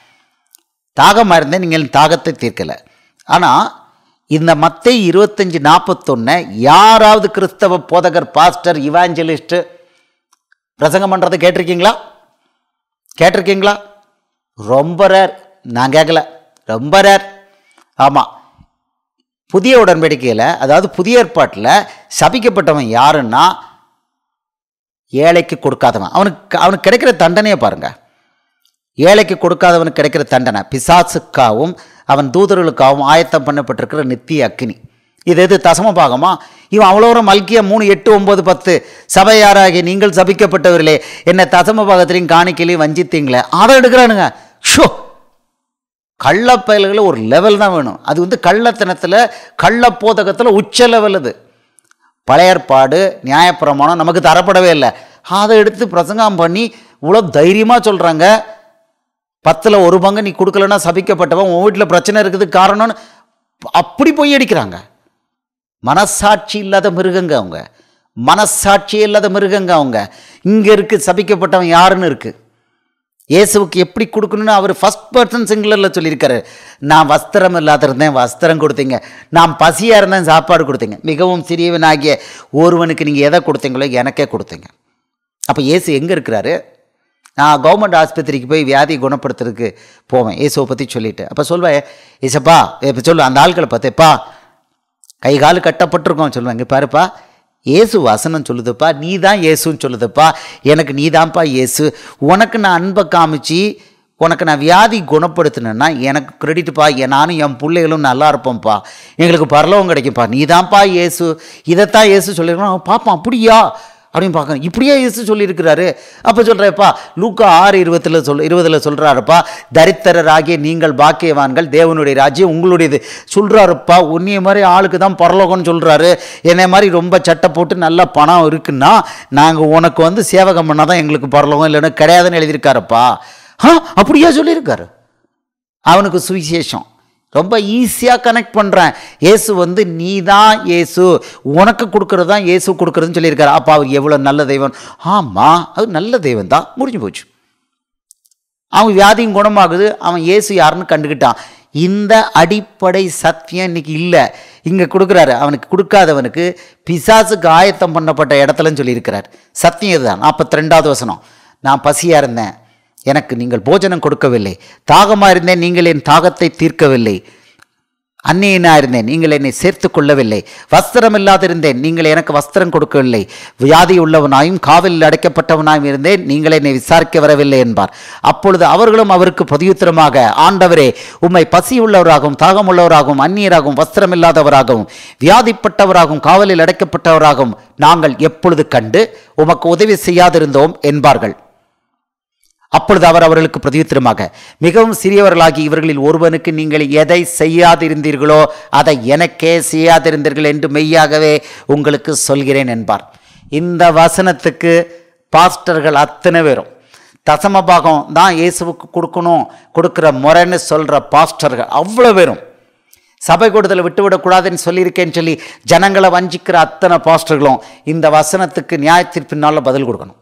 தாகமாக இருந்தேன் நீங்கள் என் தாகத்தை தீர்க்கலை ஆனால் இந்த மத்தை இருபத்தஞ்சி நாற்பத்தொன்று யாராவது கிறிஸ்தவ போதகர் பாஸ்டர் இவாஞ்சலிஸ்ட்டு பிரசங்கம் பண்ணுறதை கேட்டிருக்கீங்களா கேட்டிருக்கீங்களா ரொம்ப ரேர் நான் கேட்கல ரொம்ப ரேர் ஆமாம் புதிய உடன்படிக்கையில் அதாவது புதிய ஏற்பாட்டில் சபிக்கப்பட்டவன் யாருன்னா ஏழைக்கு கொடுக்காதவன் அவனுக்கு அவனுக்கு கிடைக்கிற தண்டனையை பாருங்கள் ஏழைக்கு கொடுக்காதவனுக்கு கிடைக்கிற தண்டனை பிசாசுக்காகவும் அவன் தூதர்களுக்காகவும் ஆயத்தம் பண்ணப்பட்டிருக்கிற நித்திய அக்கினி இது எது தசம பாகமா இவன் அவ்வளோ மல்கிய மூணு எட்டு ஒம்பது பத்து சபையாராகி நீங்கள் சபிக்கப்பட்டவர்களே என்ன தசம பாகத்திலையும் காணிக்கையிலையும் வஞ்சித்தீங்களே அதை எடுக்கிறானுங்க ஷோ கள்ளப்பயல்களில் ஒரு லெவல் தான் வேணும் அது வந்து கள்ளத்தனத்தில் கள்ளப்போதகத்தில் உச்ச லெவல் அது பழைய ஏற்பாடு நியாயப்பிரமாணம் நமக்கு தரப்படவே இல்லை அதை எடுத்து பிரசங்கம் பண்ணி இவ்வளோ தைரியமாக சொல்கிறாங்க பத்தில் ஒரு பங்கு நீ கொடுக்கலன்னா சபிக்கப்பட்டவன் உன் வீட்டில் பிரச்சனை இருக்குது காரணம்னு அப்படி போய் அடிக்கிறாங்க மனசாட்சி இல்லாத மிருகங்க அவங்க மனசாட்சி இல்லாத மிருகங்க அவங்க இங்கே இருக்குது சபிக்கப்பட்டவன் யாருன்னு இருக்குது இயேசுவுக்கு எப்படி கொடுக்கணும்னு அவர் ஃபஸ்ட் பர்சன் சிங்குலரில் சொல்லியிருக்காரு நான் வஸ்திரம் இல்லாத இருந்தேன் வஸ்திரம் கொடுத்தீங்க நான் பசியாக இருந்தேன் சாப்பாடு கொடுத்தீங்க மிகவும் சிறியவனாகிய ஒருவனுக்கு நீங்கள் எதை கொடுத்தீங்களோ எனக்கே கொடுத்தீங்க அப்போ இயேசு எங்கே இருக்கிறாரு நான் கவர்மெண்ட் ஆஸ்பத்திரிக்கு போய் வியாதி குணப்படுத்துறதுக்கு போவேன் இயேசுவை பற்றி சொல்லிட்டு அப்போ சொல்வேன் ஏசப்பா இப்போ சொல்லு அந்த ஆட்களை பார்த்துப்பா கை கால் கட்டப்பட்டிருக்கோம் சொல்லுவேன் இங்கே பாருப்பா இயேசு வசனம் சொல்லுதுப்பா நீ தான் இயேசுன்னு சொல்லுதுப்பா எனக்கு நீ தான்ப்பா இயேசு உனக்கு நான் அன்பை காமிச்சு உனக்கு நான் வியாதி குணப்படுத்தினேன்னா எனக்கு கிரெடிட்ப்பா என் நானும் என் பிள்ளைகளும் நல்லா இருப்போம்ப்பா எங்களுக்கு பரலவும் கிடைக்கும்ப்பா நீ தான்ப்பா இயேசு இதைத்தான் இயேசு சொல்லியிருக்கோம் பார்ப்போம் அப்படியா அப்படின்னு பார்க்கணும் இப்படியே இயேசு சொல்லியிருக்கிறாரு அப்போ சொல்கிறேப்பா லூக்கா ஆறு இருபத்தில் சொல் இருபதில் சொல்கிறாருப்பா தரித்திரராகிய நீங்கள் பாக்கியவான்கள் தேவனுடைய ராஜ்யம் உங்களுடையது சொல்கிறாருப்பா உன்னைய மாதிரி ஆளுக்கு தான் பரலோகம்னு சொல்கிறாரு என்னை மாதிரி ரொம்ப சட்டை போட்டு நல்ல பணம் இருக்குன்னா நாங்கள் உனக்கு வந்து சேவகம் பண்ணால் தான் எங்களுக்கு பரலோகம் இல்லைன்னு கிடையாதுன்னு எழுதியிருக்காருப்பா ஆ அப்படியா சொல்லியிருக்காரு அவனுக்கு சுவிசேஷம் ரொம்ப ஈஸியாக கனெக்ட் பண்ணுறேன் இயேசு வந்து நீ தான் இயேசு உனக்கு கொடுக்கறது தான் இயேசு கொடுக்குறதுன்னு சொல்லியிருக்காரு அப்போ அவர் எவ்வளோ நல்ல தெய்வம் ஆமாம் அது நல்ல தெய்வம் தான் முடிஞ்சு போச்சு அவன் வியாதியும் குணமாகுது அவன் இயேசு யாருன்னு கண்டுக்கிட்டான் இந்த அடிப்படை சத்தியம் இன்னைக்கு இல்லை இங்கே கொடுக்குறாரு அவனுக்கு கொடுக்காதவனுக்கு பிசாசுக்கு ஆயத்தம் பண்ணப்பட்ட இடத்துலன்னு சொல்லியிருக்கிறார் சத்தியம் இதுதான் நாற்பத்தி ரெண்டாவது வசனம் நான் பசியாக இருந்தேன் எனக்கு நீங்கள் போஜனம் கொடுக்கவில்லை தாகமாக இருந்தேன் நீங்கள் என் தாகத்தை தீர்க்கவில்லை அந்நியனாக இருந்தேன் நீங்கள் என்னை சேர்த்து கொள்ளவில்லை வஸ்திரம் இல்லாதிருந்தேன் நீங்கள் எனக்கு வஸ்திரம் கொடுக்கவில்லை வியாதி உள்ளவனாயும் காவலில் அடைக்கப்பட்டவனாயும் இருந்தேன் நீங்கள் என்னை விசாரிக்க வரவில்லை என்பார் அப்பொழுது அவர்களும் அவருக்கு பதியுத்தரமாக ஆண்டவரே உம்மை பசி உள்ளவராகவும் தாகம் உள்ளவராகவும் அந்நியராகவும் வஸ்திரம் இல்லாதவராகவும் வியாதிப்பட்டவராகவும் காவலில் அடைக்கப்பட்டவராகவும் நாங்கள் எப்பொழுது கண்டு உமக்கு உதவி செய்யாதிருந்தோம் என்பார்கள் அப்பொழுது அவர் அவர்களுக்கு பிரதியுத்தரமாக மிகவும் சிறியவர்களாகி இவர்களில் ஒருவனுக்கு நீங்கள் எதை செய்யாதிருந்தீர்களோ அதை எனக்கே செய்யாதிருந்தீர்கள் என்று மெய்யாகவே உங்களுக்கு சொல்கிறேன் என்பார் இந்த வசனத்துக்கு பாஸ்டர்கள் அத்தனை பேரும் தசம பாகம் தான் இயேசுவுக்கு கொடுக்கணும் கொடுக்குற முறைன்னு சொல்கிற பாஸ்டர்கள் அவ்வளோ பேரும் சபை கூடுதலை விட்டுவிடக்கூடாதுன்னு சொல்லியிருக்கேன்னு சொல்லி ஜனங்களை வஞ்சிக்கிற அத்தனை பாஸ்டர்களும் இந்த வசனத்துக்கு நியாயத்தீர்ப்பினால் பதில் கொடுக்கணும்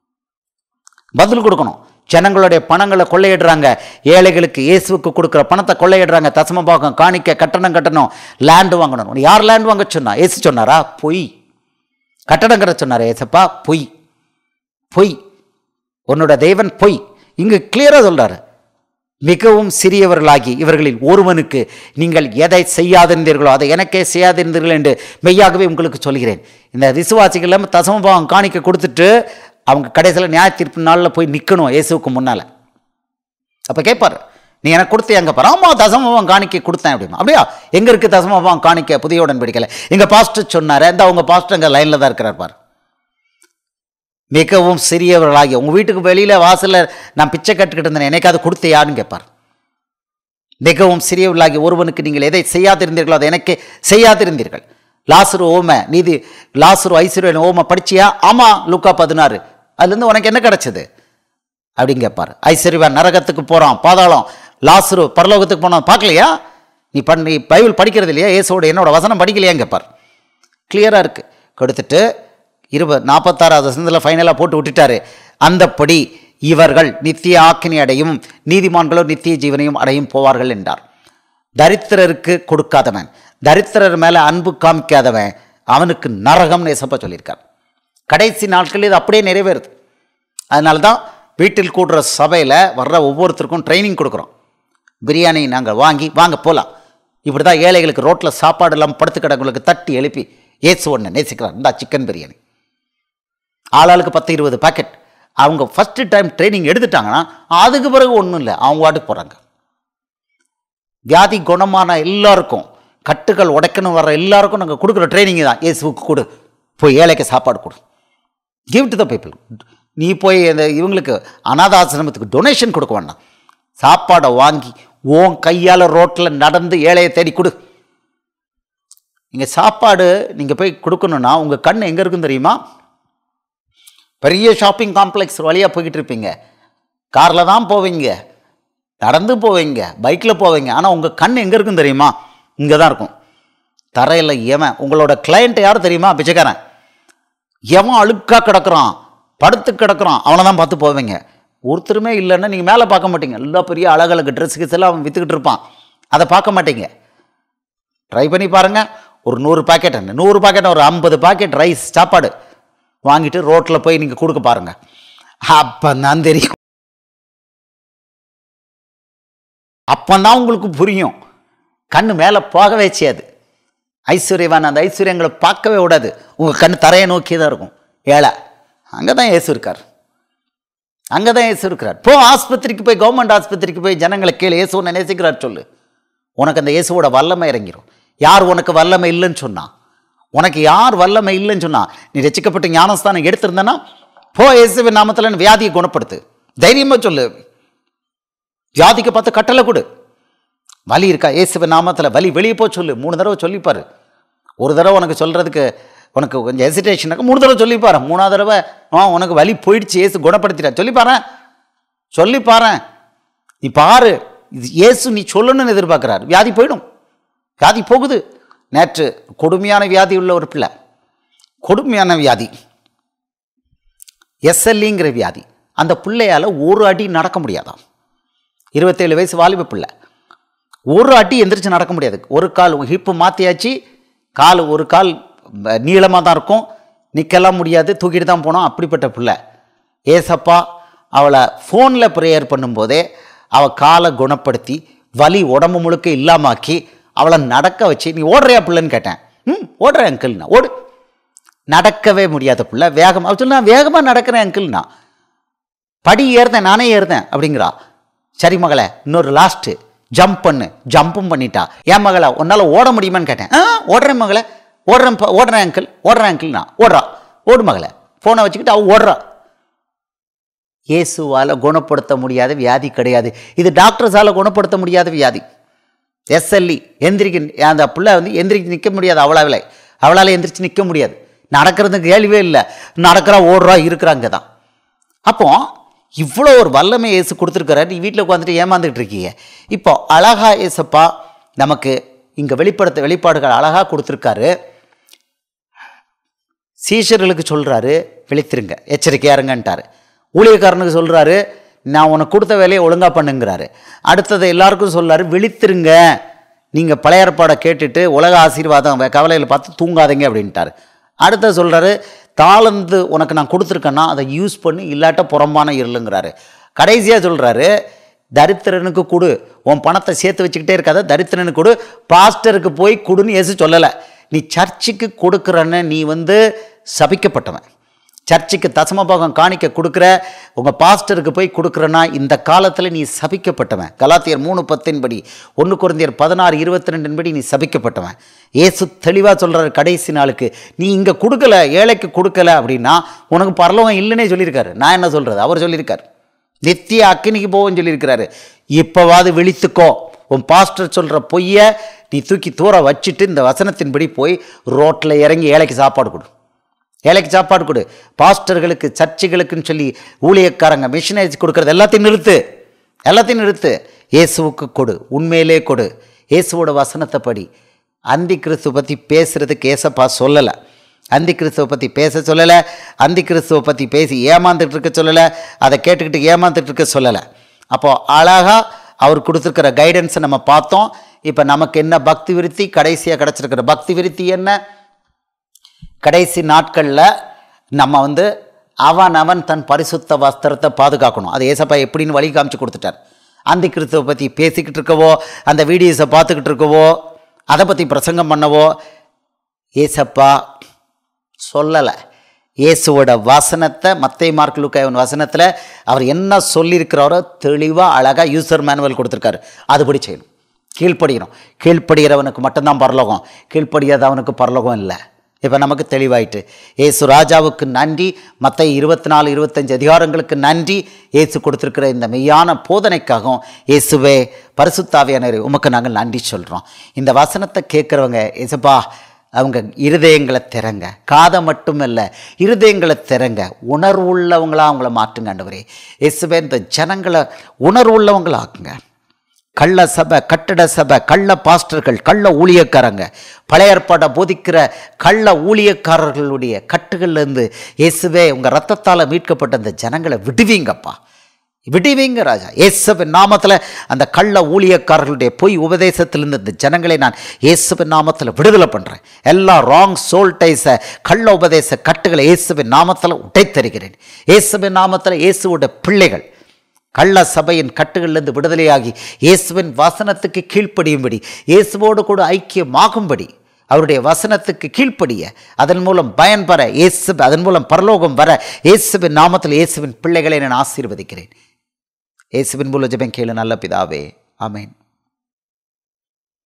பதில் கொடுக்கணும் ஜனங்களுடைய பணங்களை கொள்ளையிடுறாங்க ஏழைகளுக்கு இயேசுவுக்கு கொடுக்குற பணத்தை கொள்ளையிடுறாங்க தசமபாகம் காணிக்க கட்டணம் கட்டணும் லேண்டு வாங்கணும் யார் லேண்ட் வாங்க சொன்னா ஏசு சொன்னாரா பொய் கட்டடம் கட்ட சொன்னார் ஏசப்பா பொய் பொய் உன்னோட தேவன் பொய் இங்கு கிளியராக சொல்றாரு மிகவும் சிறியவர்களாகி இவர்களில் ஒருவனுக்கு நீங்கள் எதை செய்யாதிருந்தீர்களோ அதை எனக்கே செய்யாதிருந்தீர்கள் என்று மெய்யாகவே உங்களுக்கு சொல்கிறேன் இந்த விசுவாசிகள் எல்லாம் தசமபாகம் காணிக்க கொடுத்துட்டு அவங்க கடைசியில் நியாய தீர்ப்பு நாளில் போய் நிற்கணும் இயேசுவுக்கு முன்னால் அப்போ கேட்பார் நீ எனக்கு கொடுத்து எங்கே பாரு ஆமாம் தசமபாவம் காணிக்க கொடுத்தேன் அப்படிமா அப்படியா எங்கே இருக்குது தசமபாவம் காணிக்க புதிய உடன்படிக்கலை எங்கள் பாஸ்டர் சொன்னார் இந்த அவங்க பாஸ்டர் எங்கள் லைனில் தான் இருக்கிறார் பார் மிகவும் சிறியவர்களாகி உங்கள் வீட்டுக்கு வெளியில் வாசலில் நான் பிச்சை கட்டுக்கிட்டு இருந்தேன் என்னைக்காவது கொடுத்தியான்னு கேட்பார் மிகவும் சிறியவர்களாகி ஒருவனுக்கு நீங்கள் எதை செய்யாதிருந்தீர்களோ அதை எனக்கே செய்யாதிருந்தீர்கள் லாசுரு ஓமை நீதி லாசுரு ஐஸ்வர்யன் ஓமை படிச்சியா ஆமாம் லுக்கா பதினாறு அதுலேருந்து உனக்கு என்ன கிடைச்சது அப்படின்னு கேட்பார் ஐஸ்வர்யவான் நரகத்துக்கு போகிறான் பாதாளம் லாசுரு பரலோகத்துக்கு போனான் பார்க்கலையா நீ பண்ணி பைபிள் படிக்கிறது இல்லையா இயேசுவோட என்னோட வசனம் படிக்கலையான்னு கேட்பார் கிளியராக இருக்குது கொடுத்துட்டு இருபது நாற்பத்தாறாவது வசனத்தில் ஃபைனலாக போட்டு விட்டுட்டாரு அந்தப்படி இவர்கள் நித்திய ஆக்கினி அடையும் நீதிமான்களோ நித்திய ஜீவனையும் அடையும் போவார்கள் என்றார் தரித்திரருக்கு கொடுக்காதவன் தரித்திரர் மேலே அன்பு காமிக்காதவன் அவனுக்கு நரகம்னு ஏசப்பா சொல்லியிருக்கார் கடைசி நாட்களில் இது அப்படியே நிறைவேறுது அதனால தான் வீட்டில் கூடுற சபையில் வர்ற ஒவ்வொருத்தருக்கும் ட்ரைனிங் கொடுக்குறோம் பிரியாணி நாங்கள் வாங்கி வாங்க போகலாம் இப்படி தான் ஏழைகளுக்கு ரோட்டில் சாப்பாடு எல்லாம் படுத்து கிடங்களுக்கு தட்டி எழுப்பி ஏசு ஒன்று நேசிக்கிறார் இந்தா சிக்கன் பிரியாணி ஆளாளுக்கு பத்து இருபது பாக்கெட் அவங்க ஃபஸ்ட்டு டைம் ட்ரைனிங் எடுத்துட்டாங்கன்னா அதுக்கு பிறகு ஒன்றும் இல்லை அவங்க வாட்டுக்கு போகிறாங்க வியாதி குணமான எல்லாருக்கும் கட்டுகள் உடைக்கணும் வர்ற எல்லாருக்கும் நாங்கள் கொடுக்குற ட்ரைனிங் தான் இயேசுவுக்கு கொடு போய் ஏழைக்கு சாப்பாடு கொடு கிவ் டு த பீப்புள் நீ போய் இந்த இவங்களுக்கு அனாதாசிரமத்துக்கு டொனேஷன் கொடுக்க வேண்டாம் சாப்பாடை வாங்கி ஓன் கையால் ரோட்டில் நடந்து ஏழையை தேடி கொடு நீங்கள் சாப்பாடு நீங்கள் போய் கொடுக்கணுன்னா உங்கள் கண் எங்கே இருக்குன்னு தெரியுமா பெரிய ஷாப்பிங் காம்ப்ளெக்ஸ் வழியாக போய்கிட்டு இருப்பீங்க காரில் தான் போவீங்க நடந்து போவீங்க பைக்கில் போவீங்க ஆனால் உங்கள் கண் எங்கே இருக்குன்னு தெரியுமா இங்கே தான் இருக்கும் தரையில் எவன் உங்களோட கிளையண்ட் யார் தெரியுமா பிச்சைக்காரன் எவன் அழுக்காக கிடக்குறான் படுத்து கிடக்குறான் அவனை தான் பார்த்து போவீங்க ஒருத்தருமே இல்லைன்னா நீங்கள் மேலே பார்க்க மாட்டீங்க எல்லா பெரிய அழகழகு ட்ரெஸ் கிஸ் எல்லாம் அவன் விற்றுக்கிட்டு இருப்பான் அதை பார்க்க மாட்டீங்க ட்ரை பண்ணி பாருங்கள் ஒரு நூறு பாக்கெட் நூறு பாக்கெட் ஒரு ஐம்பது பாக்கெட் ரைஸ் சாப்பாடு வாங்கிட்டு ரோட்டில் போய் நீங்கள் கொடுக்க பாருங்கள் அப்போ தான் தெரியும் அப்போதான் உங்களுக்கு புரியும் கண்ணு மேலே போகவே செய்யாது ஐஸ்வர்யவான் அந்த ஐஸ்வர்யங்களை பார்க்கவே விடாது உங்கள் கண் தரையை நோக்கி தான் இருக்கும் ஏழை அங்கே தான் இயேசு இருக்கார் அங்கே தான் இயேசு இருக்கிறார் போ ஆஸ்பத்திரிக்கு போய் கவர்மெண்ட் ஆஸ்பத்திரிக்கு போய் ஜனங்களை கீழே இயேசு உன்னை நேசிக்கிறார் சொல்லு உனக்கு அந்த இயேசுவோட வல்லமை இறங்கிரும் யார் உனக்கு வல்லமை இல்லைன்னு சொன்னா உனக்கு யார் வல்லமை இல்லைன்னு சொன்னா நீ ரசிக்கப்பட்ட ஞானஸ்தானம் எடுத்திருந்தனா போ இயேசுவின் நாமத்தில் வியாதியை குணப்படுத்து தைரியமாக சொல்லு வியாதிக்கு பார்த்து கட்டளை கொடு வலி இருக்கா இயேசுவின் நாமத்தில் வலி வெளியே போ சொல்லு மூணு தடவை சொல்லிப்பாரு ஒரு தடவை உனக்கு சொல்கிறதுக்கு உனக்கு கொஞ்சம் ஹெசிடேஷன் மூணு தடவை சொல்லிப்பாரு மூணாவது தடவை ஆ உனக்கு வலி போயிடுச்சு இயேசு குணப்படுத்திட்டா சொல்லிப்பாரேன் சொல்லிப்பாரேன் நீ பாரு இது இயேசு நீ சொல்லணும்னு எதிர்பார்க்குறாரு வியாதி போயிடும் வியாதி போகுது நேற்று கொடுமையான வியாதி உள்ள ஒரு பிள்ளை கொடுமையான வியாதி எஸ்எல்லிங்கிற வியாதி அந்த பிள்ளையால் ஒரு அடி நடக்க முடியாதாம் இருபத்தேழு வயசு வாலிப பிள்ளை ஒரு அடி எந்திரிச்சு நடக்க முடியாது ஒரு கால் ஹிப்பு மாற்றியாச்சு கால் ஒரு கால் நீளமாக தான் இருக்கும் நிற்கலாம் முடியாது தூக்கிட்டு தான் போனோம் அப்படிப்பட்ட பிள்ளை ஏசப்பா அவளை ஃபோனில் ப்ரேயர் பண்ணும்போதே அவள் காலை குணப்படுத்தி வலி உடம்பு முழுக்க இல்லாமாக்கி அவளை நடக்க வச்சு நீ ஓடுறியா பிள்ளைன்னு கேட்டேன் ம் ஓடுறேன் அங்கிள்னா ஓடு நடக்கவே முடியாத பிள்ளை வேகமாக அவள் சொல்லி நான் வேகமாக நடக்கிறேன் அங்கிள்னா படி ஏறுதேன் நானே ஏறுதேன் அப்படிங்கிறா சரி மகளே இன்னொரு லாஸ்ட்டு ஜம்ப் பண்ணு ஜம்பும் பண்ணிட்டா என் மகளே உன்னால் ஓட முடியுமான்னு கேட்டேன் ஆ ஓடுறேன் மகளே ஓடுறேன் பா- ஓடுறேன் அங்கிள் ஓடுறேன் அங்கிள் நான் ஓடுறா ஓடு மகளே ஃபோனை வச்சுக்கிட்டு அவள் ஓடுறா இயேசுவால் குணப்படுத்த முடியாத வியாதி கிடையாது இது டாக்டர்ஸால் குணப்படுத்த முடியாத வியாதி எஸ்எல்இ எந்திரிக்க அந்த பிள்ளை வந்து எந்திரிச்சு நிற்க முடியாது அவளாவில் அவளால் எந்திரிச்சு நிற்க முடியாது நடக்கிறதுக்கு கேள்வியே இல்லை நடக்கிறா ஓடுறா இருக்கிறாங்க தான் அப்போ இவ்வளோ ஒரு வல்லமை இயேசு கொடுத்துருக்காரு நீ வீட்டில் உட்காந்துட்டு ஏமாந்துட்டு இருக்கீங்க இப்போ அழகா இயேசப்பா நமக்கு இங்கே வெளிப்படுத்த வெளிப்பாடுகள் அழகாக கொடுத்துருக்காரு சீஷர்களுக்கு சொல்கிறாரு விழித்திருங்க எச்சரிக்கையா இருங்கன்ட்டாரு ஊழியக்காரனுக்கு சொல்கிறாரு நான் உனக்கு கொடுத்த வேலையை ஒழுங்காக பண்ணுங்கிறாரு அடுத்தது எல்லாருக்கும் சொல்றாரு விழித்திருங்க நீங்கள் பழைய ஏற்பாடை கேட்டுட்டு உலக ஆசீர்வாதம் வே- கவலையில் பார்த்து தூங்காதீங்க அப்படின்ட்டாரு அடுத்தது சொல்கிறாரு தாளந்து உனக்கு நான் கொடுத்துருக்கேன்னா அதை யூஸ் பண்ணி இல்லாட்ட புறம்பான இருளுங்கிறாரு கடைசியாக சொல்கிறாரு தரித்திரனுக்கு கொடு உன் பணத்தை சேர்த்து வச்சுக்கிட்டே இருக்காத தரித்திரனுக்கு கொடு பாஸ்டருக்கு போய் கொடுன்னு ஏசு சொல்லலை நீ சர்ச்சுக்கு கொடுக்குறன்னு நீ வந்து சபிக்கப்பட்டவன் சர்ச்சுக்கு தசமபாகம் காணிக்க கொடுக்குற உங்கள் பாஸ்டருக்கு போய் கொடுக்குறனா இந்த காலத்தில் நீ சபிக்கப்பட்டவன் கலாத்தியர் மூணு பத்தின்படி ஒன்று குறைந்தியர் பதினாறு இருபத்தி ரெண்டின்படி நீ சபிக்கப்பட்டவன் ஏசு தெளிவாக சொல்கிறார் கடைசி நாளுக்கு நீ இங்கே கொடுக்கல ஏழைக்கு கொடுக்கல அப்படின்னா உனக்கு பரலோகம் இல்லைன்னே சொல்லியிருக்காரு நான் என்ன சொல்கிறது அவர் சொல்லியிருக்காரு நித்திய அக்கினிக்கு போவோன்னு சொல்லியிருக்கிறாரு இப்போவாது விழித்துக்கோ உன் பாஸ்டர் சொல்கிற பொய்யை நீ தூக்கி தூர வச்சுட்டு இந்த வசனத்தின்படி போய் ரோட்டில் இறங்கி ஏழைக்கு சாப்பாடு கொடு ஏழைக்கு சாப்பாடு கொடு பாஸ்டர்களுக்கு சர்ச்சுகளுக்குன்னு சொல்லி ஊழியக்காரங்க மிஷினரிஸ் கொடுக்கறது எல்லாத்தையும் நிறுத்து எல்லாத்தையும் நிறுத்து இயேசுவுக்கு கொடு உண்மையிலே கொடு இயேசுவோட வசனத்தை படி அந்தி கிறிஸ்துவ பற்றி பேசுறதுக்கு ஏசப்பா சொல்லலை அந்தி கிறிஸ்துவை பற்றி பேச சொல்லலை அந்தி கிறிஸ்துவை பற்றி பேசி ஏமாந்துட்டு இருக்க சொல்லலை அதை கேட்டுக்கிட்டு ஏமாந்துட்டு இருக்க சொல்லலை அப்போது அழகாக அவர் கொடுத்துருக்கிற கைடன்ஸை நம்ம பார்த்தோம் இப்போ நமக்கு என்ன பக்தி விருத்தி கடைசியாக கிடச்சிருக்கிற பக்தி விருத்தி என்ன கடைசி நாட்களில் நம்ம வந்து அவன் அவன் தன் பரிசுத்த வஸ்திரத்தை பாதுகாக்கணும் அது ஏசப்பா எப்படின்னு வழி காமிச்சு கொடுத்துட்டார் அந்தி கிறிஸ்துவை பற்றி பேசிக்கிட்டு இருக்கவோ அந்த வீடியோஸை பார்த்துக்கிட்டு இருக்கவோ அதை பற்றி பிரசங்கம் பண்ணவோ ஏசப்பா சொல்லலை இயேசுவோட வசனத்தை மத்தை மார்க் லூக்காயவன் வசனத்தில் அவர் என்ன சொல்லியிருக்கிறாரோ தெளிவாக அழகாக யூசர் மேனுவல் கொடுத்துருக்காரு அதுபடி செய்யணும் கீழ்ப்படுகிறோம் கீழ்ப்படுகிறவனுக்கு மட்டும்தான் பரலோகம் கீழ்ப்படியாதவனுக்கு பரலோகம் இல்லை இப்போ நமக்கு தெளிவாயிட்டு ஏசு ராஜாவுக்கு நன்றி மற்ற இருபத்தி நாலு இருபத்தஞ்சு அதிகாரங்களுக்கு நன்றி இயேசு கொடுத்துருக்கிற இந்த மெய்யான போதனைக்காகவும் இயேசுவே பரிசுத்தாவியானவரே உமக்கு நாங்கள் நன்றி சொல்கிறோம் இந்த வசனத்தை கேட்குறவங்க இயேசுப்பா அவங்க இருதயங்களை திறங்க காதை மட்டுமல்ல இருதயங்களை திறங்க உணர்வுள்ளவங்களா அவங்கள மாற்றுங்க ஆண்டவரே இயேசுவே இந்த ஜனங்களை உணர்வுள்ளவங்களா ஆக்குங்க கள்ள சபை கட்டட சபை கள்ள பாஸ்டர்கள் கள்ள ஊழியக்காரங்க பழைய ஏற்பாட்டை போதிக்கிற கள்ள ஊழியக்காரர்களுடைய கட்டுகள்லேருந்து இயேசுவே உங்கள் ரத்தத்தால் மீட்கப்பட்ட அந்த ஜனங்களை விடுவீங்கப்பா விடுவீங்க ராஜா இயேசுவின் நாமத்தில் அந்த கள்ள ஊழியக்காரர்களுடைய பொய் உபதேசத்திலிருந்து இந்த ஜனங்களை நான் இயேசுவின் நாமத்தில் விடுதலை பண்ணுறேன் எல்லா ராங் சோல்டைஸை கள்ள உபதேச கட்டுகளை இயேசுவின் நாமத்தில் உடைத்தருகிறேன் இயேசுவின் நாமத்தில் இயேசுவோட பிள்ளைகள் கள்ள சபையின் கட்டுகளிலிருந்து விடுதலையாகி இயேசுவின் வசனத்துக்கு கீழ்ப்படியும்படி இயேசுவோடு கூட ஐக்கியமாகும்படி அவருடைய வசனத்துக்கு கீழ்ப்படிய அதன் மூலம் பயன்பெற இயேசு அதன் மூலம் பரலோகம் வர இயேசுவின் நாமத்தில் இயேசுவின் பிள்ளைகளை நான் ஆசீர்வதிக்கிறேன் இயேசுவின் மூலம் ஜெபம் கேளு நல்ல பிதாவே ஆமென்